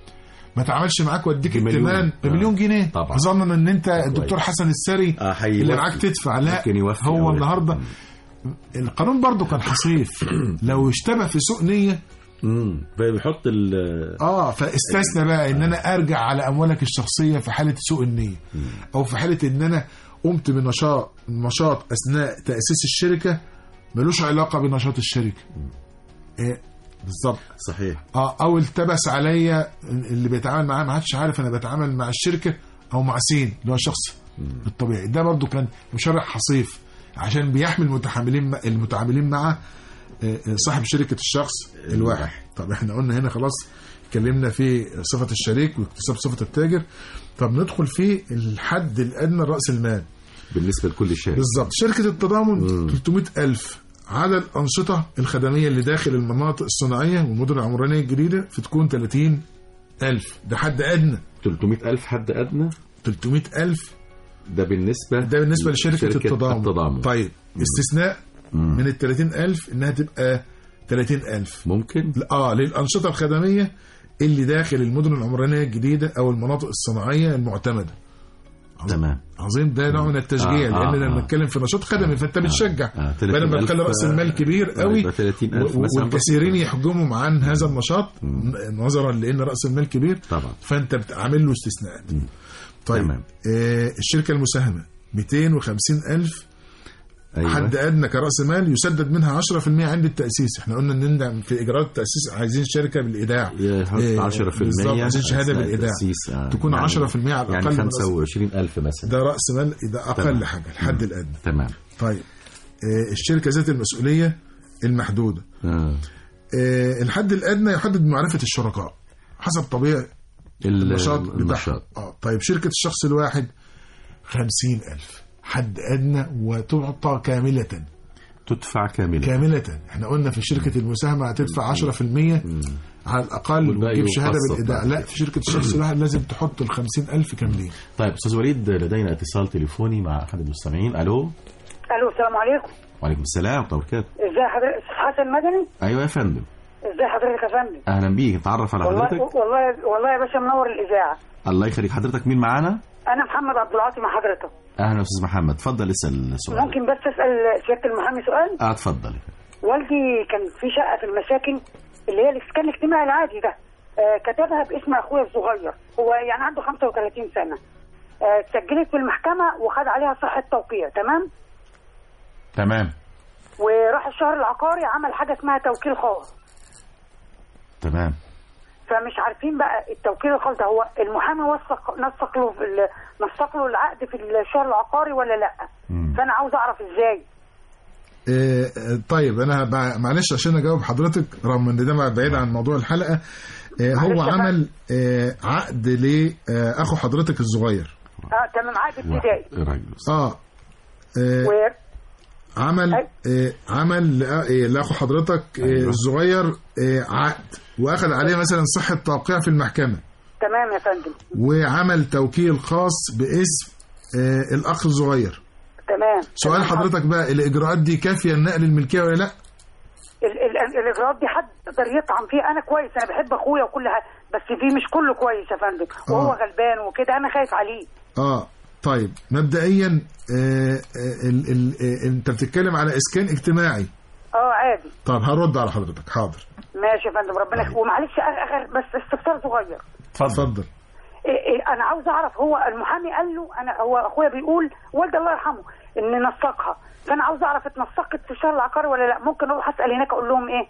ما تعاملش معاك واديك بمليون. ائتمان بمليون آه. جنيه طبعا. ظنا ان انت الدكتور حسن السري آه، هيوفي. اللي معاك تدفع لا ممكن يوفي هو أو النهارده يدفع. القانون برضو كان حصيف لو اشتبه في سوء نيه امم فبيحط ال اه فاستثنى بقى ان انا ارجع على اموالك الشخصيه في حاله سوء النيه او في حاله ان انا قمت بنشاط نشاط اثناء تاسيس الشركه ملوش علاقه بنشاط الشركه ايه بالظبط صحيح اه او التبس عليا اللي بيتعامل معاه ما عادش عارف انا بتعامل مع الشركه او مع سين اللي هو الشخص الطبيعي ده برضو كان مشرع حصيف عشان بيحمي المتحملين المتعاملين مع آه، آه، صاحب شركه الشخص الواحد طب احنا قلنا هنا خلاص اتكلمنا في صفه الشريك واكتساب صفه التاجر طب ندخل في الحد الادنى لراس المال بالنسبه لكل شيء بالظبط شركة التضامن 300 ألف على الأنشطة الخدمية اللي داخل المناطق الصناعية والمدن العمرانية الجديدة فتكون 30 ألف ده حد أدنى 300 ألف حد أدنى 300 ألف ده بالنسبة ده بالنسبة لشركة التضامن, التضامن. طيب استثناء من ال 30 ألف إنها تبقى 30 ألف ممكن اه للأنشطة الخدمية اللي داخل المدن العمرانية الجديدة أو المناطق الصناعية المعتمدة تمام عظيم ده نوع من التشجيع آه، لان آه، لما آه. نتكلم في نشاط خدمي فانت بتشجع آه، بدل ما 30,000 تخلي راس المال كبير آه، قوي يبقى 30,000 و- مثلاً والكثيرين بس. يحجمهم عن هذا النشاط نظرا لان راس المال كبير طبعا فانت بتعمل له استثناءات طيب تمام. آه الشركه المساهمه 250 ألف أيوة. حد ادنى كراس مال يسدد منها 10% عند التاسيس احنا قلنا ان في اجراءات التاسيس عايزين شركه بالايداع يحط إيه، 10% بالظبط عايزين شهاده أثناء بالايداع التأسيس، آه. تكون يعني 10% على يعني الاقل من رأس- 25000 مثلا ده راس مال ده اقل تمام. حاجه الحد الادنى تمام طيب آه، الشركه ذات المسؤوليه المحدوده آه. آه، الحد الادنى يحدد معرفه الشركاء حسب طبيعه ال- النشاط بتاعها النشاط اه طيب شركه الشخص الواحد خمسين ألف حد أدنى وتعطى كاملة تدفع كاملة كاملة احنا قلنا في شركة المساهمة هتدفع 10% على الأقل والباقي وتجيب شهادة يقسط بالإيداع بقى. لا في شركة الشخص الواحد لازم تحط ال 50000 كاملين طيب أستاذ وليد لدينا اتصال تليفوني مع أحد المستمعين ألو الو السلام عليكم وعليكم السلام ورحمة الله وبركاته ازي حضرتك أستاذ حسن مدني أيوة يا فندم ازي حضرتك يا فندم أهلا بيك نتعرف على والله حضرتك والله والله يا باشا منور الاذاعه الله يخليك حضرتك مين معانا انا محمد عبد العاطي مع حضرتك أهلا أستاذ محمد اتفضل اسأل السؤال ممكن بس اسال سياده المحامي سؤال اه اتفضل والدي كان في شقه في المساكن اللي هي الاسكان الاجتماعي العادي ده آه كتبها باسم اخويا الصغير هو يعني عنده 35 سنه آه اتسجلت في المحكمه وخد عليها صحه توقيع تمام تمام وراح الشهر العقاري عمل حاجه اسمها توكيل خاص تمام فمش عارفين بقى التوكيل الخاص ده هو المحامي وثق نسق له في ال- نسق له العقد في الشهر العقاري ولا لا مم. فانا عاوز اعرف ازاي آه، آه، طيب انا بع- معلش عشان اجاوب حضرتك رغم ان ده بعيد عن موضوع الحلقه آه، هو معلش يا عمل آه، عقد لاخو حضرتك الصغير اه تمام عقد ابتدائي راجل اه آه، و... عمل أي. آه، عمل لأ- آه، لاخو حضرتك آه، أيوة. الصغير آه، عقد واخد عليه مثلا صحه توقيع في المحكمه تمام يا فندم وعمل توكيل خاص باسم آه، الاخ الصغير تمام سؤال تمام. حضرتك بقى الاجراءات دي كافيه لنقل الملكيه ولا لا ال- ال- الاجراءات دي حد يقدر يطعن فيه انا كويس انا بحب اخويا وكل حاجه بس فيه مش كله كويس يا فندم وهو آه. غلبان وكده انا خايف عليه اه طيب مبدئيا آه آه ال ال آه انت بتتكلم على اسكان اجتماعي اه عادي طب هرد على حضرتك حاضر ماشي يا فندم ربنا يخ... ومعلش اخر اخر بس استفسار صغير اتفضل إيه إيه انا عاوز اعرف هو المحامي قال له انا هو اخويا بيقول والدي الله يرحمه ان نسقها فانا عاوز اعرف اتنسقت في الشهر العقاري ولا لا ممكن اروح اسال هناك اقول لهم ايه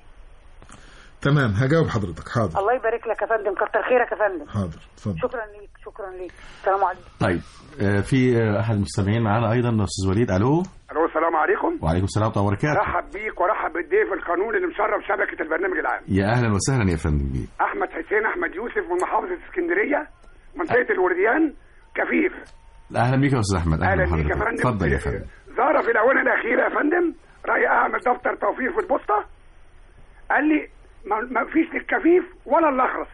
تمام هجاوب حضرتك حاضر الله يبارك لك يا فندم كتر خيرك يا فندم حاضر اتفضل شكرا ليك شكرا ليك السلام عليكم طيب آه، في آه، احد المستمعين معانا ايضا استاذ وليد الو الو السلام عليكم وعليكم السلام ورحمه الله وبركاته رحب بيك ورحب بالضيف القانوني اللي مشرف شبكه البرنامج العام يا اهلا وسهلا يا فندم بيه احمد حسين احمد يوسف من محافظه اسكندريه منطقه الورديان كفيف اهلا بيك يا استاذ احمد اهلا بيك بحضرتك. يا فندم اتفضل يا فندم ظهر في الاونه الاخيره يا فندم راي اعمل دفتر توفير في البوسطه قال لي ما ما فيش للكفيف ولا الاخرس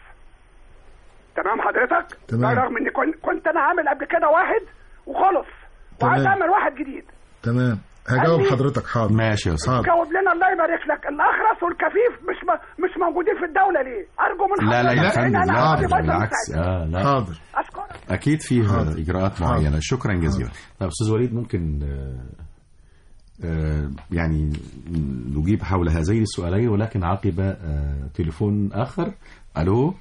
تمام حضرتك تمام. ده رغم ان كنت, كنت انا عامل قبل كده واحد وخلص وعايز تمام. اعمل واحد جديد تمام هجاوب قال لي- حضرتك حاضر ماشي يا استاذ حاضر جاوب لنا الله يبارك لك الاخرس والكفيف مش م... مش موجودين في الدوله ليه ارجو من لا لا يا حضرتك إن فندم أنا لا أقعد ده بس بالعكس أساعدك. اه لا حاضر اشكرك اكيد فيه حاضر. اجراءات حاضر. معينه شكرا جزيلا طيب استاذ وليد ممكن آه، آه، يعني نجيب حول هذين السؤالين ولكن عقب آه، تليفون اخر الو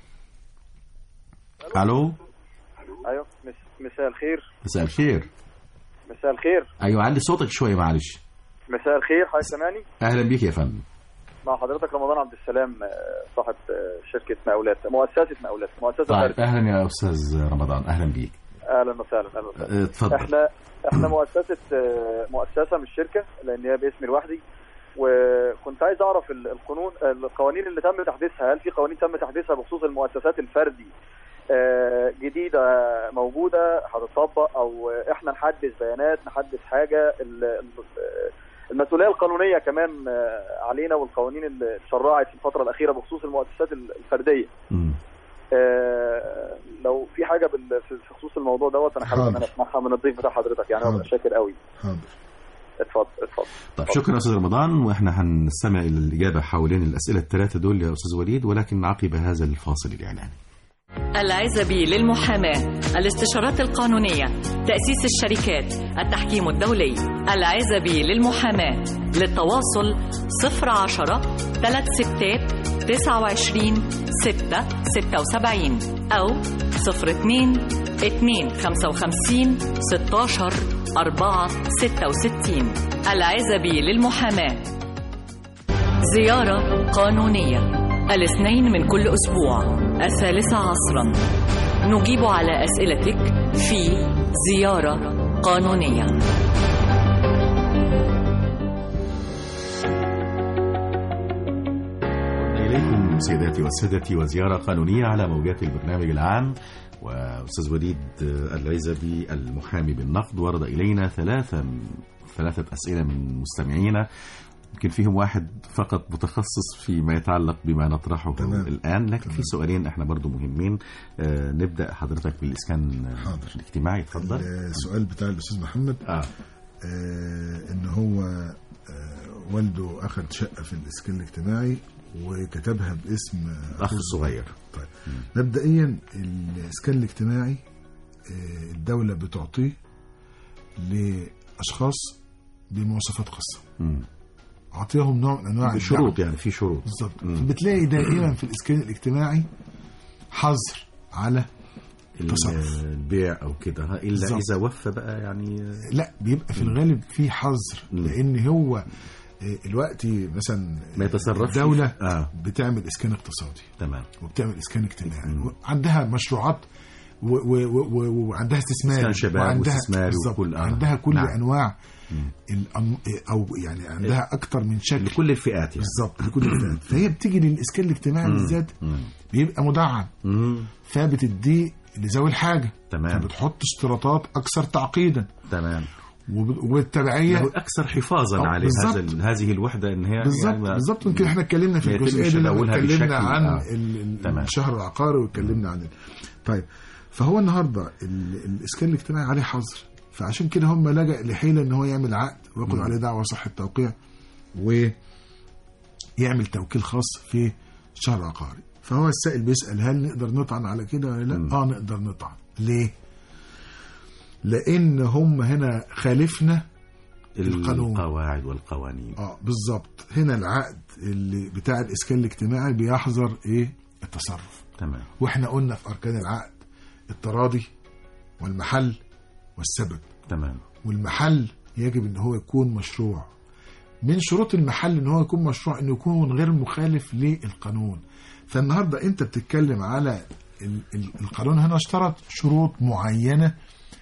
الو ايوه مس... مساء الخير مساء الخير مساء الخير ايوه علي صوتك شويه معلش مساء الخير حضرتك سامعني اهلا بيك يا فندم مع حضرتك رمضان عبد السلام آه، صاحب آه، شركه مقاولات مؤسسه مقاولات مؤسسه طيب فردي. اهلا يا استاذ رمضان اهلا بيك اهلا وسهلا اهلا وسهلا آه، اتفضل احنا احنا مؤسسه آه، مؤسسه مش شركه لان هي باسمي لوحدي وكنت عايز اعرف ال- القانون القوانين اللي تم تحديثها هل في قوانين تم تحديثها بخصوص المؤسسات الفردي آه، جديده موجوده هتطبق او احنا نحدث بيانات نحدث حاجه ال- ال- المسؤوليه القانونيه كمان آه، علينا والقوانين اللي اتشرعت في الفتره الاخيره بخصوص المؤسسات الفرديه مم. آه، لو في حاجه بال- في في خصوص الموضوع دوت انا حابب ان انا حاضر. اسمعها من الضيف بتاع حضرتك يعني انا حاضر. شاكر قوي حاضر اتفضل اتفضل طيب شكرا استاذ رمضان واحنا هنستمع الى الاجابه حوالين الاسئله الثلاثه دول يا استاذ وليد ولكن عقب هذا الفاصل الاعلاني العزبي للمحاماة الاستشارات القانونية تأسيس الشركات التحكيم الدولي العزبي للمحاماة للتواصل 010 3 ستات 29 6 76 أو 02 2 55 16 4 66 العزبي للمحاماة زيارة قانونية الاثنين من كل أسبوع الثالثة عصرا نجيب على أسئلتك في زيارة قانونية إليكم سيداتي وسادتي وزيارة قانونية على موجات البرنامج العام وأستاذ وليد العزبي المحامي بالنقد ورد إلينا ثلاثة ثلاثة أسئلة من مستمعينا يمكن فيهم واحد فقط متخصص فيما يتعلق بما نطرحه تمام. الآن لكن تمام. في سؤالين احنا برضو مهمين آه نبدأ حضرتك بالإسكان آه، حاضر. الاجتماعي اتفضل السؤال بتاع الاستاذ محمد آه. آه ان هو آه والده اخذ شقه في الاسكان الاجتماعي وكتبها باسم الأخ الصغير طيب مبدئيا الاسكان الاجتماعي آه، الدوله بتعطيه لاشخاص بمواصفات خاصه مم. عطيهم نوع من انواع بشروط الدعم. يعني في شروط بالظبط مم. فبتلاقي دائما في الاسكان الاجتماعي حظر على التصرف. البيع أو كده ها، إلا بالظبط. إذا وفى بقى يعني آه، لا بيبقى في الغالب في حظر مم. لان هو آه، الوقت مثلا ما يتصرفش الدوله آه. بتعمل اسكان اقتصادي تمام وبتعمل اسكان اجتماعي مم. عندها مشروعات و- و- و- و- وعندها استثمار إسكان شباب وعندها واستثمار بالظبط، وكل- آه. عندها كل نعم. انواع مم. الأن... او يعني عندها اكتر من شكل لكل الفئات يعني بالظبط لكل الفئات فهي بتيجي للاسكان الاجتماعي مم. بالذات مم. بيبقى مدعم مم. فبتديه لذوي الحاجه تمام فبتحط اشتراطات اكثر تعقيدا تمام وب- والتبعيه له اكثر حفاظا أو على هذا بالظبط. ال- هذه الوحده ان هي بالظبط يعني ما- بالظبط يمكن احنا اتكلمنا في ما يتمش الجزئيه دي لما تداولها اتكلمنا بشكل- عن آه. ال- ال- تمام. الشهر العقاري واتكلمنا عن ال- طيب فهو النهارده ال- الاسكان الاجتماعي عليه حظر فعشان كده هم لجأ لحيله ان هو يعمل عقد وياخد عليه دعوه صح التوقيع ويعمل توكيل خاص في الشهر العقاري فهو السائل بيسأل هل نقدر نطعن على كده ولا لا؟ مم. اه نقدر نطعن ليه؟ لان هم هنا خالفنا القانون. القواعد والقوانين اه بالظبط هنا العقد اللي بتاع الاسكان الاجتماعي بيحظر ايه التصرف تمام واحنا قلنا في اركان العقد التراضي والمحل والسبب تمام والمحل يجب ان هو يكون مشروع من شروط المحل ان هو يكون مشروع انه يكون غير مخالف للقانون فالنهارده انت بتتكلم على ال- ال- القانون هنا اشترط شروط معينه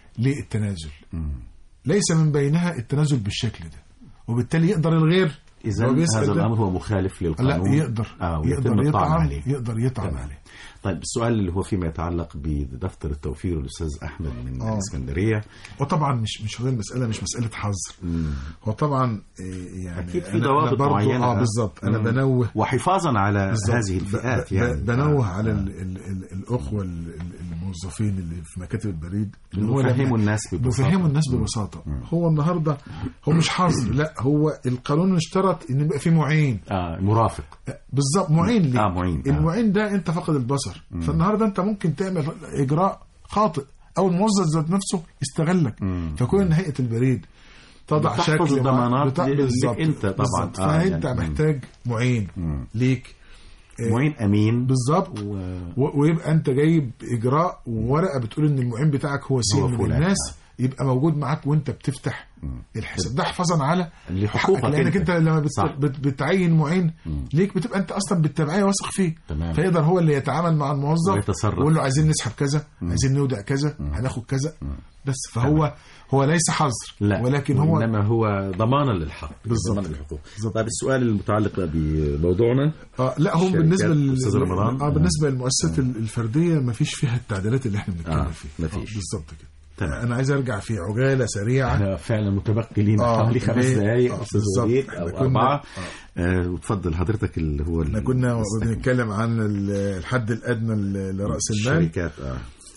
للتنازل مم. ليس من بينها التنازل بالشكل ده وبالتالي يقدر الغير اذا هو بيسأل هذا ده. الامر هو مخالف لا للقانون يقدر آه يقدر ويتم الطعن يطعن عليه يقدر يطعن تمام. عليه طيب السؤال اللي هو فيما يتعلق بدفتر التوفير الاستاذ احمد من آه. الاسكندريه وطبعا مش مش هو المساله مش مساله حظر مم. هو طبعا إيه، يعني أكيد في أنا- أنا ضوابط برضو- معينة. اه بالظبط انا مم. بنوه وحفاظا على بالظبط. هذه الفئات ب- ب- يعني بنوه آه. على آه. ال ال ال الاخوه ال- ال- الموظفين اللي في مكاتب البريد إن هو نفهموا لما- الناس ببساطه بيفهموا الناس ببساطه هو النهارده هو مش حظر لا هو القانون اشترط ان يبقى في معين اه مرافق بالظبط معين ليه اه معين آه. المعين ده انت فقد البصر فالنهارده انت ممكن تعمل اجراء خاطئ او الموظف ذات نفسه يستغلك مم. فكون ان هيئه البريد تضع بتحفظ شكل الضمانات بتاع- لك بالظبط أنت طبعاً. بالظبط. آه، فانت يعني. محتاج معين مم. ليك آه، معين امين بالظبط و... و- ويبقى انت جايب اجراء وورقه بتقول ان المعين بتاعك هو سين هو من فلان. الناس يبقى موجود معاك وانت بتفتح الحساب ده حفاظا على لحقوقك حقك لانك أنت. انت لما بت... صح. بت... بتعين معين مم. ليك بتبقى انت اصلا بالتبعيه واثق فيه تمام. فيقدر هو اللي يتعامل مع الموظف ويتصرف. ويقول له عايزين نسحب كذا عايزين نودع كذا هناخد كذا بس فهو هو ليس حظر لا ولكن هو انما هو ضمانا للحق بالظبط. ضمانا للحقوق بالظبط. طيب السؤال المتعلق بقى بموضوعنا آه لا هم الشركات، بالنسبه لل... أستاذ رمضان. اه بالنسبه للمؤسسات الفرديه ما فيش فيها التعديلات اللي احنا بنتكلم آه، فيها مفيش. آه بالظبط كده تمام. انا عايز ارجع في عجاله سريعه احنا فعلا متبقي لنا آه، حوالي خمس ليه؟ دقائق آه، استاذ بالظبط. وليد إحنا او كنا- اربعه آه، وتفضل حضرتك اللي هو احنا ال- كنا السكن. بنتكلم عن ال- الحد الادنى ل- لراس المال الشركات اه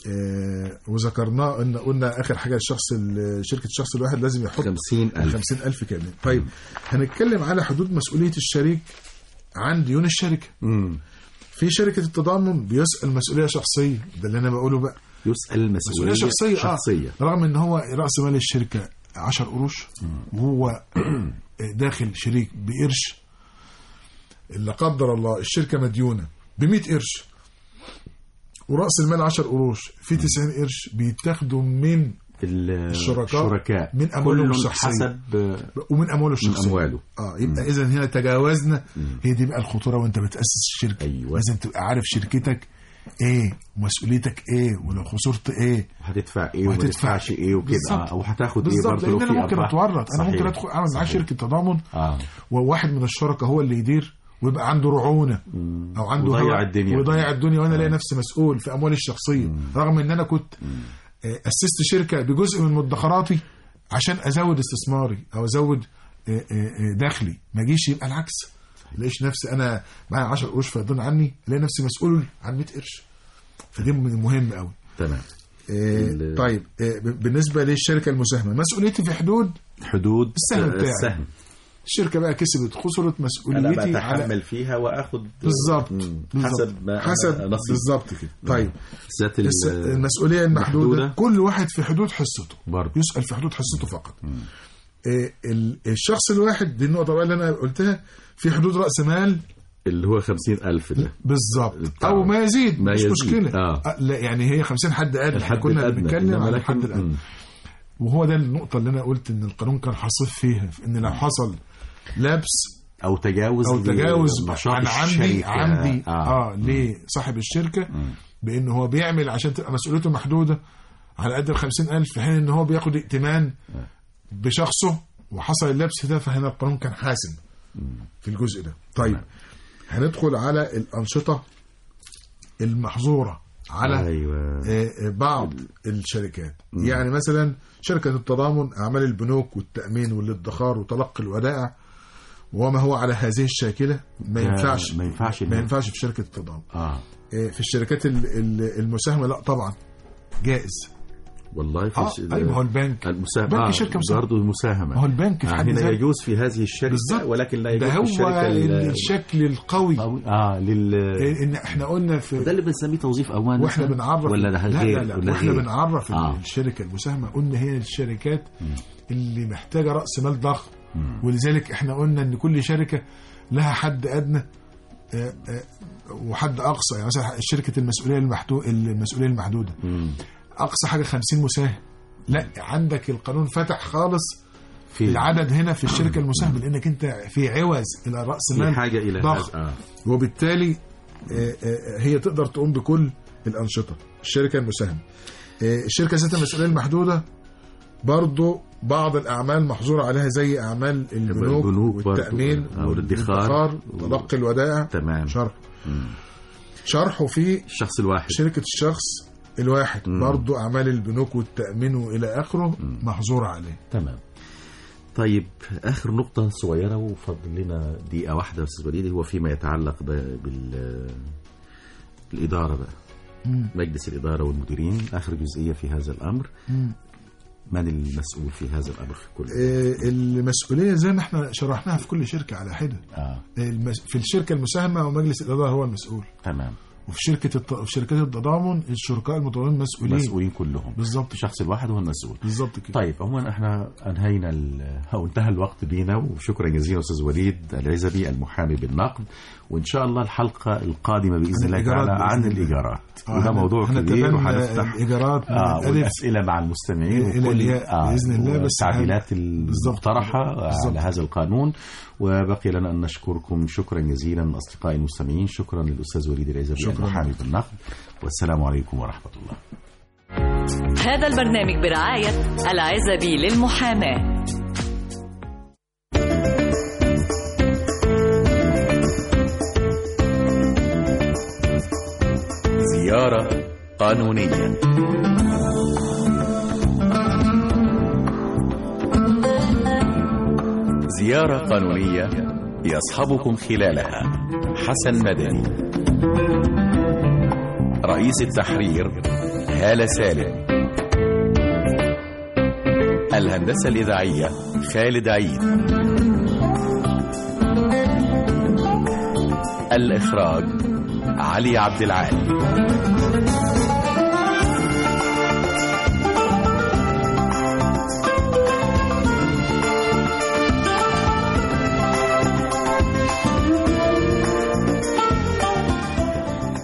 آه، وذكرناه قلنا قلنا اخر حاجه الشخص ال- شركه الشخص الواحد لازم يحط 50000 خمسين ألف كامل طيب هنتكلم على حدود مسؤولية الشريك عن ديون الشركة امم في شركة التضامن بيسأل مسؤولية شخصية ده اللي أنا بقوله بقى يسال مسؤولية مسؤوليه شخصية, شخصيه آه. رغم إن هو رأس مال الشركة 10 قروش وهو داخل شريك بقرش لا قدر الله الشركة مديونة ب 100 قرش ورأس المال 10 قروش في 90 قرش بيتاخدوا من ال- الشركاء الشركاء من أموالهم كل الشخصية. حسب آه، ومن امواله الشخصيه أمواله. اه يبقى اذا هنا تجاوزنا هي دي بقى الخطوره وانت بتاسس الشركه أيوة. لازم تبقى عارف شركتك ايه مسؤوليتك ايه ولو خسرت ايه هتدفع ايه وهتدفع وما تدفعش ايه وكده بالظبط. آه، وهتاخد ايه بالظبط برضه لو لان في انا ممكن أرباح. اتورط انا ممكن صحيح. ادخل اعمل معاه صحيح. شركه تضامن اه وواحد من الشركاء هو اللي يدير ويبقى عنده رعونه او عنده ويضيع هوى الدنيا. ويضيع الدنيا وانا الاقي نفسي مسؤول في اموالي الشخصيه رغم ان انا كنت آه، اسست شركه بجزء من مدخراتي عشان ازود استثماري او ازود آه، آه، آه، داخلي ما اجيش يبقى العكس الاقيش نفسي انا معايا 10 قروش فيضون عني الاقي نفسي مسؤول عن 100 قرش فدي من مهم قوي تمام آه، ال- طيب آه، ب- بالنسبه للشركه المساهمه مسؤوليتي في حدود حدود السهم بتاعي. السهم الشركه بقى كسبت خسرت انا مسؤوليتي على بتحمل فيها واخد بالظبط مم. بالظبط. حسب ما حسب أنا نصيب بالظبط كده طيب ذات ال- الس- المسؤوليه المحدوده محدودة. كل واحد في حدود حصته برضه يسال في حدود حصته فقط آه، ال- الشخص الواحد دي النقطه بقى اللي انا قلتها في حدود راس مال اللي هو خمسين ألف ده بالظبط بتاع- او ما يزيد ما مش يزيد. مشكله آه. آه، لا يعني هي 50 حد ادنى الحد كنا الأدنى بنتكلم إنما عن لكن- الحد الادنى مم. وهو ده النقطه اللي انا قلت ان القانون كان حصيف فيها في ان لو حصل لبس أو تجاوز او تجاوز لنشاط عن عمدي الشركة. عمدي آه. اه, لصاحب الشركه بان هو بيعمل عشان تبقى مسؤوليته محدوده على قد ال 50000 في حين ان هو بياخد ائتمان بشخصه وحصل اللبس ده فهنا القانون كان حاسم في الجزء ده طيب هندخل على الانشطه المحظوره على أيوة آه، آه، بعض الشركات يعني مثلا شركة التضامن أعمال البنوك والتأمين والادخار وتلقي الودائع وما هو على هذه الشاكلة ما ده ينفعش ما ينفعش ما ينفعش في شركة التضامن آه آه، في الشركات ال- ال- المساهمة لا طبعا جائز والله في اه ش- ايوه ما هو البنك المساهمة بنك آه شركة مساهمة. برضه المساهمة ما هو البنك في آه حد هنا ذاته. يجوز في هذه الشركة بالظبط. ولكن لا يجوز ده في هو الشركة ال- الشكل القوي قوي. اه لل آه، ان احنا قلنا في ده اللي بنسميه توظيف أوان واحنا مثلاً؟ بنعرف ولا ده لا غير لا لا ولا واحنا غير؟ بنعرف آه. الشركه المساهمه قلنا هي الشركات اللي محتاجه راس مال ضخم ولذلك احنا قلنا ان كل شركه لها حد ادنى آه، آه، وحد اقصى يعني مثلا شركه المسؤوليه المحدود المسؤوليه المحدوده مم. اقصى حاجه 50 مساهم لا عندك القانون فتح خالص في العدد هنا في الشركه المساهمه لانك انت في عوز الى راس في مال حاجة إلى ضخم هذا آه. وبالتالي آه، آه، هي تقدر تقوم بكل الأنشطة الشركة المساهمة آه، الشركة ذات المسؤولية المحدودة برضو بعض الأعمال محظورة عليها زي أعمال البنوك, البنوك برضو. والتأمين آه، والادخار. تلقي الودائع تمام شرح شرحه في الشخص الواحد شركة الشخص الواحد برضو أعمال البنوك والتأمين وإلى آخره محظورة عليه تمام طيب اخر نقطة صغيرة وفضل لنا دقيقة واحدة يا استاذ وليد هو فيما يتعلق ب- بال الإدارة بقى مم. مجلس الإدارة والمديرين آخر جزئية في هذا الأمر مم. من المسؤول في هذا الأمر في كل آه، المسؤولية زي ما احنا شرحناها في كل شركة على حدة آه المس... في الشركة المساهمة ومجلس الإدارة هو المسؤول تمام وفي شركة الت... في شركات التضامن الشركاء المتضامنين مسؤولين مسؤولين كلهم بالظبط الشخص الواحد هو المسؤول بالظبط كده طيب عموما احنا انهينا ال... او انتهى الوقت بينا وشكرا جزيلا استاذ وليد العزبي المحامي بالنقد وان شاء الله الحلقه القادمه باذن الله الإيجارات تعالى عن بإذن الله. الايجارات آه، وده هن- موضوع كبير هنتبنى وهنفتح الإيجارات من اه الألف والاسئله مع المستمعين إلى وكل الياء بإذن الله، بس التعديلات هن- بالظبط. المقترحه بالظبط. على هذا القانون وبقي لنا ان نشكركم شكرا جزيلا اصدقائي المستمعين شكرا للاستاذ وليد العزبي شكراً. المحامي بالنقد والسلام عليكم ورحمه الله هذا البرنامج برعاية العزبي للمحاماة زيارة قانونية زيارة قانونية يصحبكم خلالها حسن مدني رئيس التحرير هالة سالم الهندسة الإذاعية خالد عيد الإخراج علي عبد العال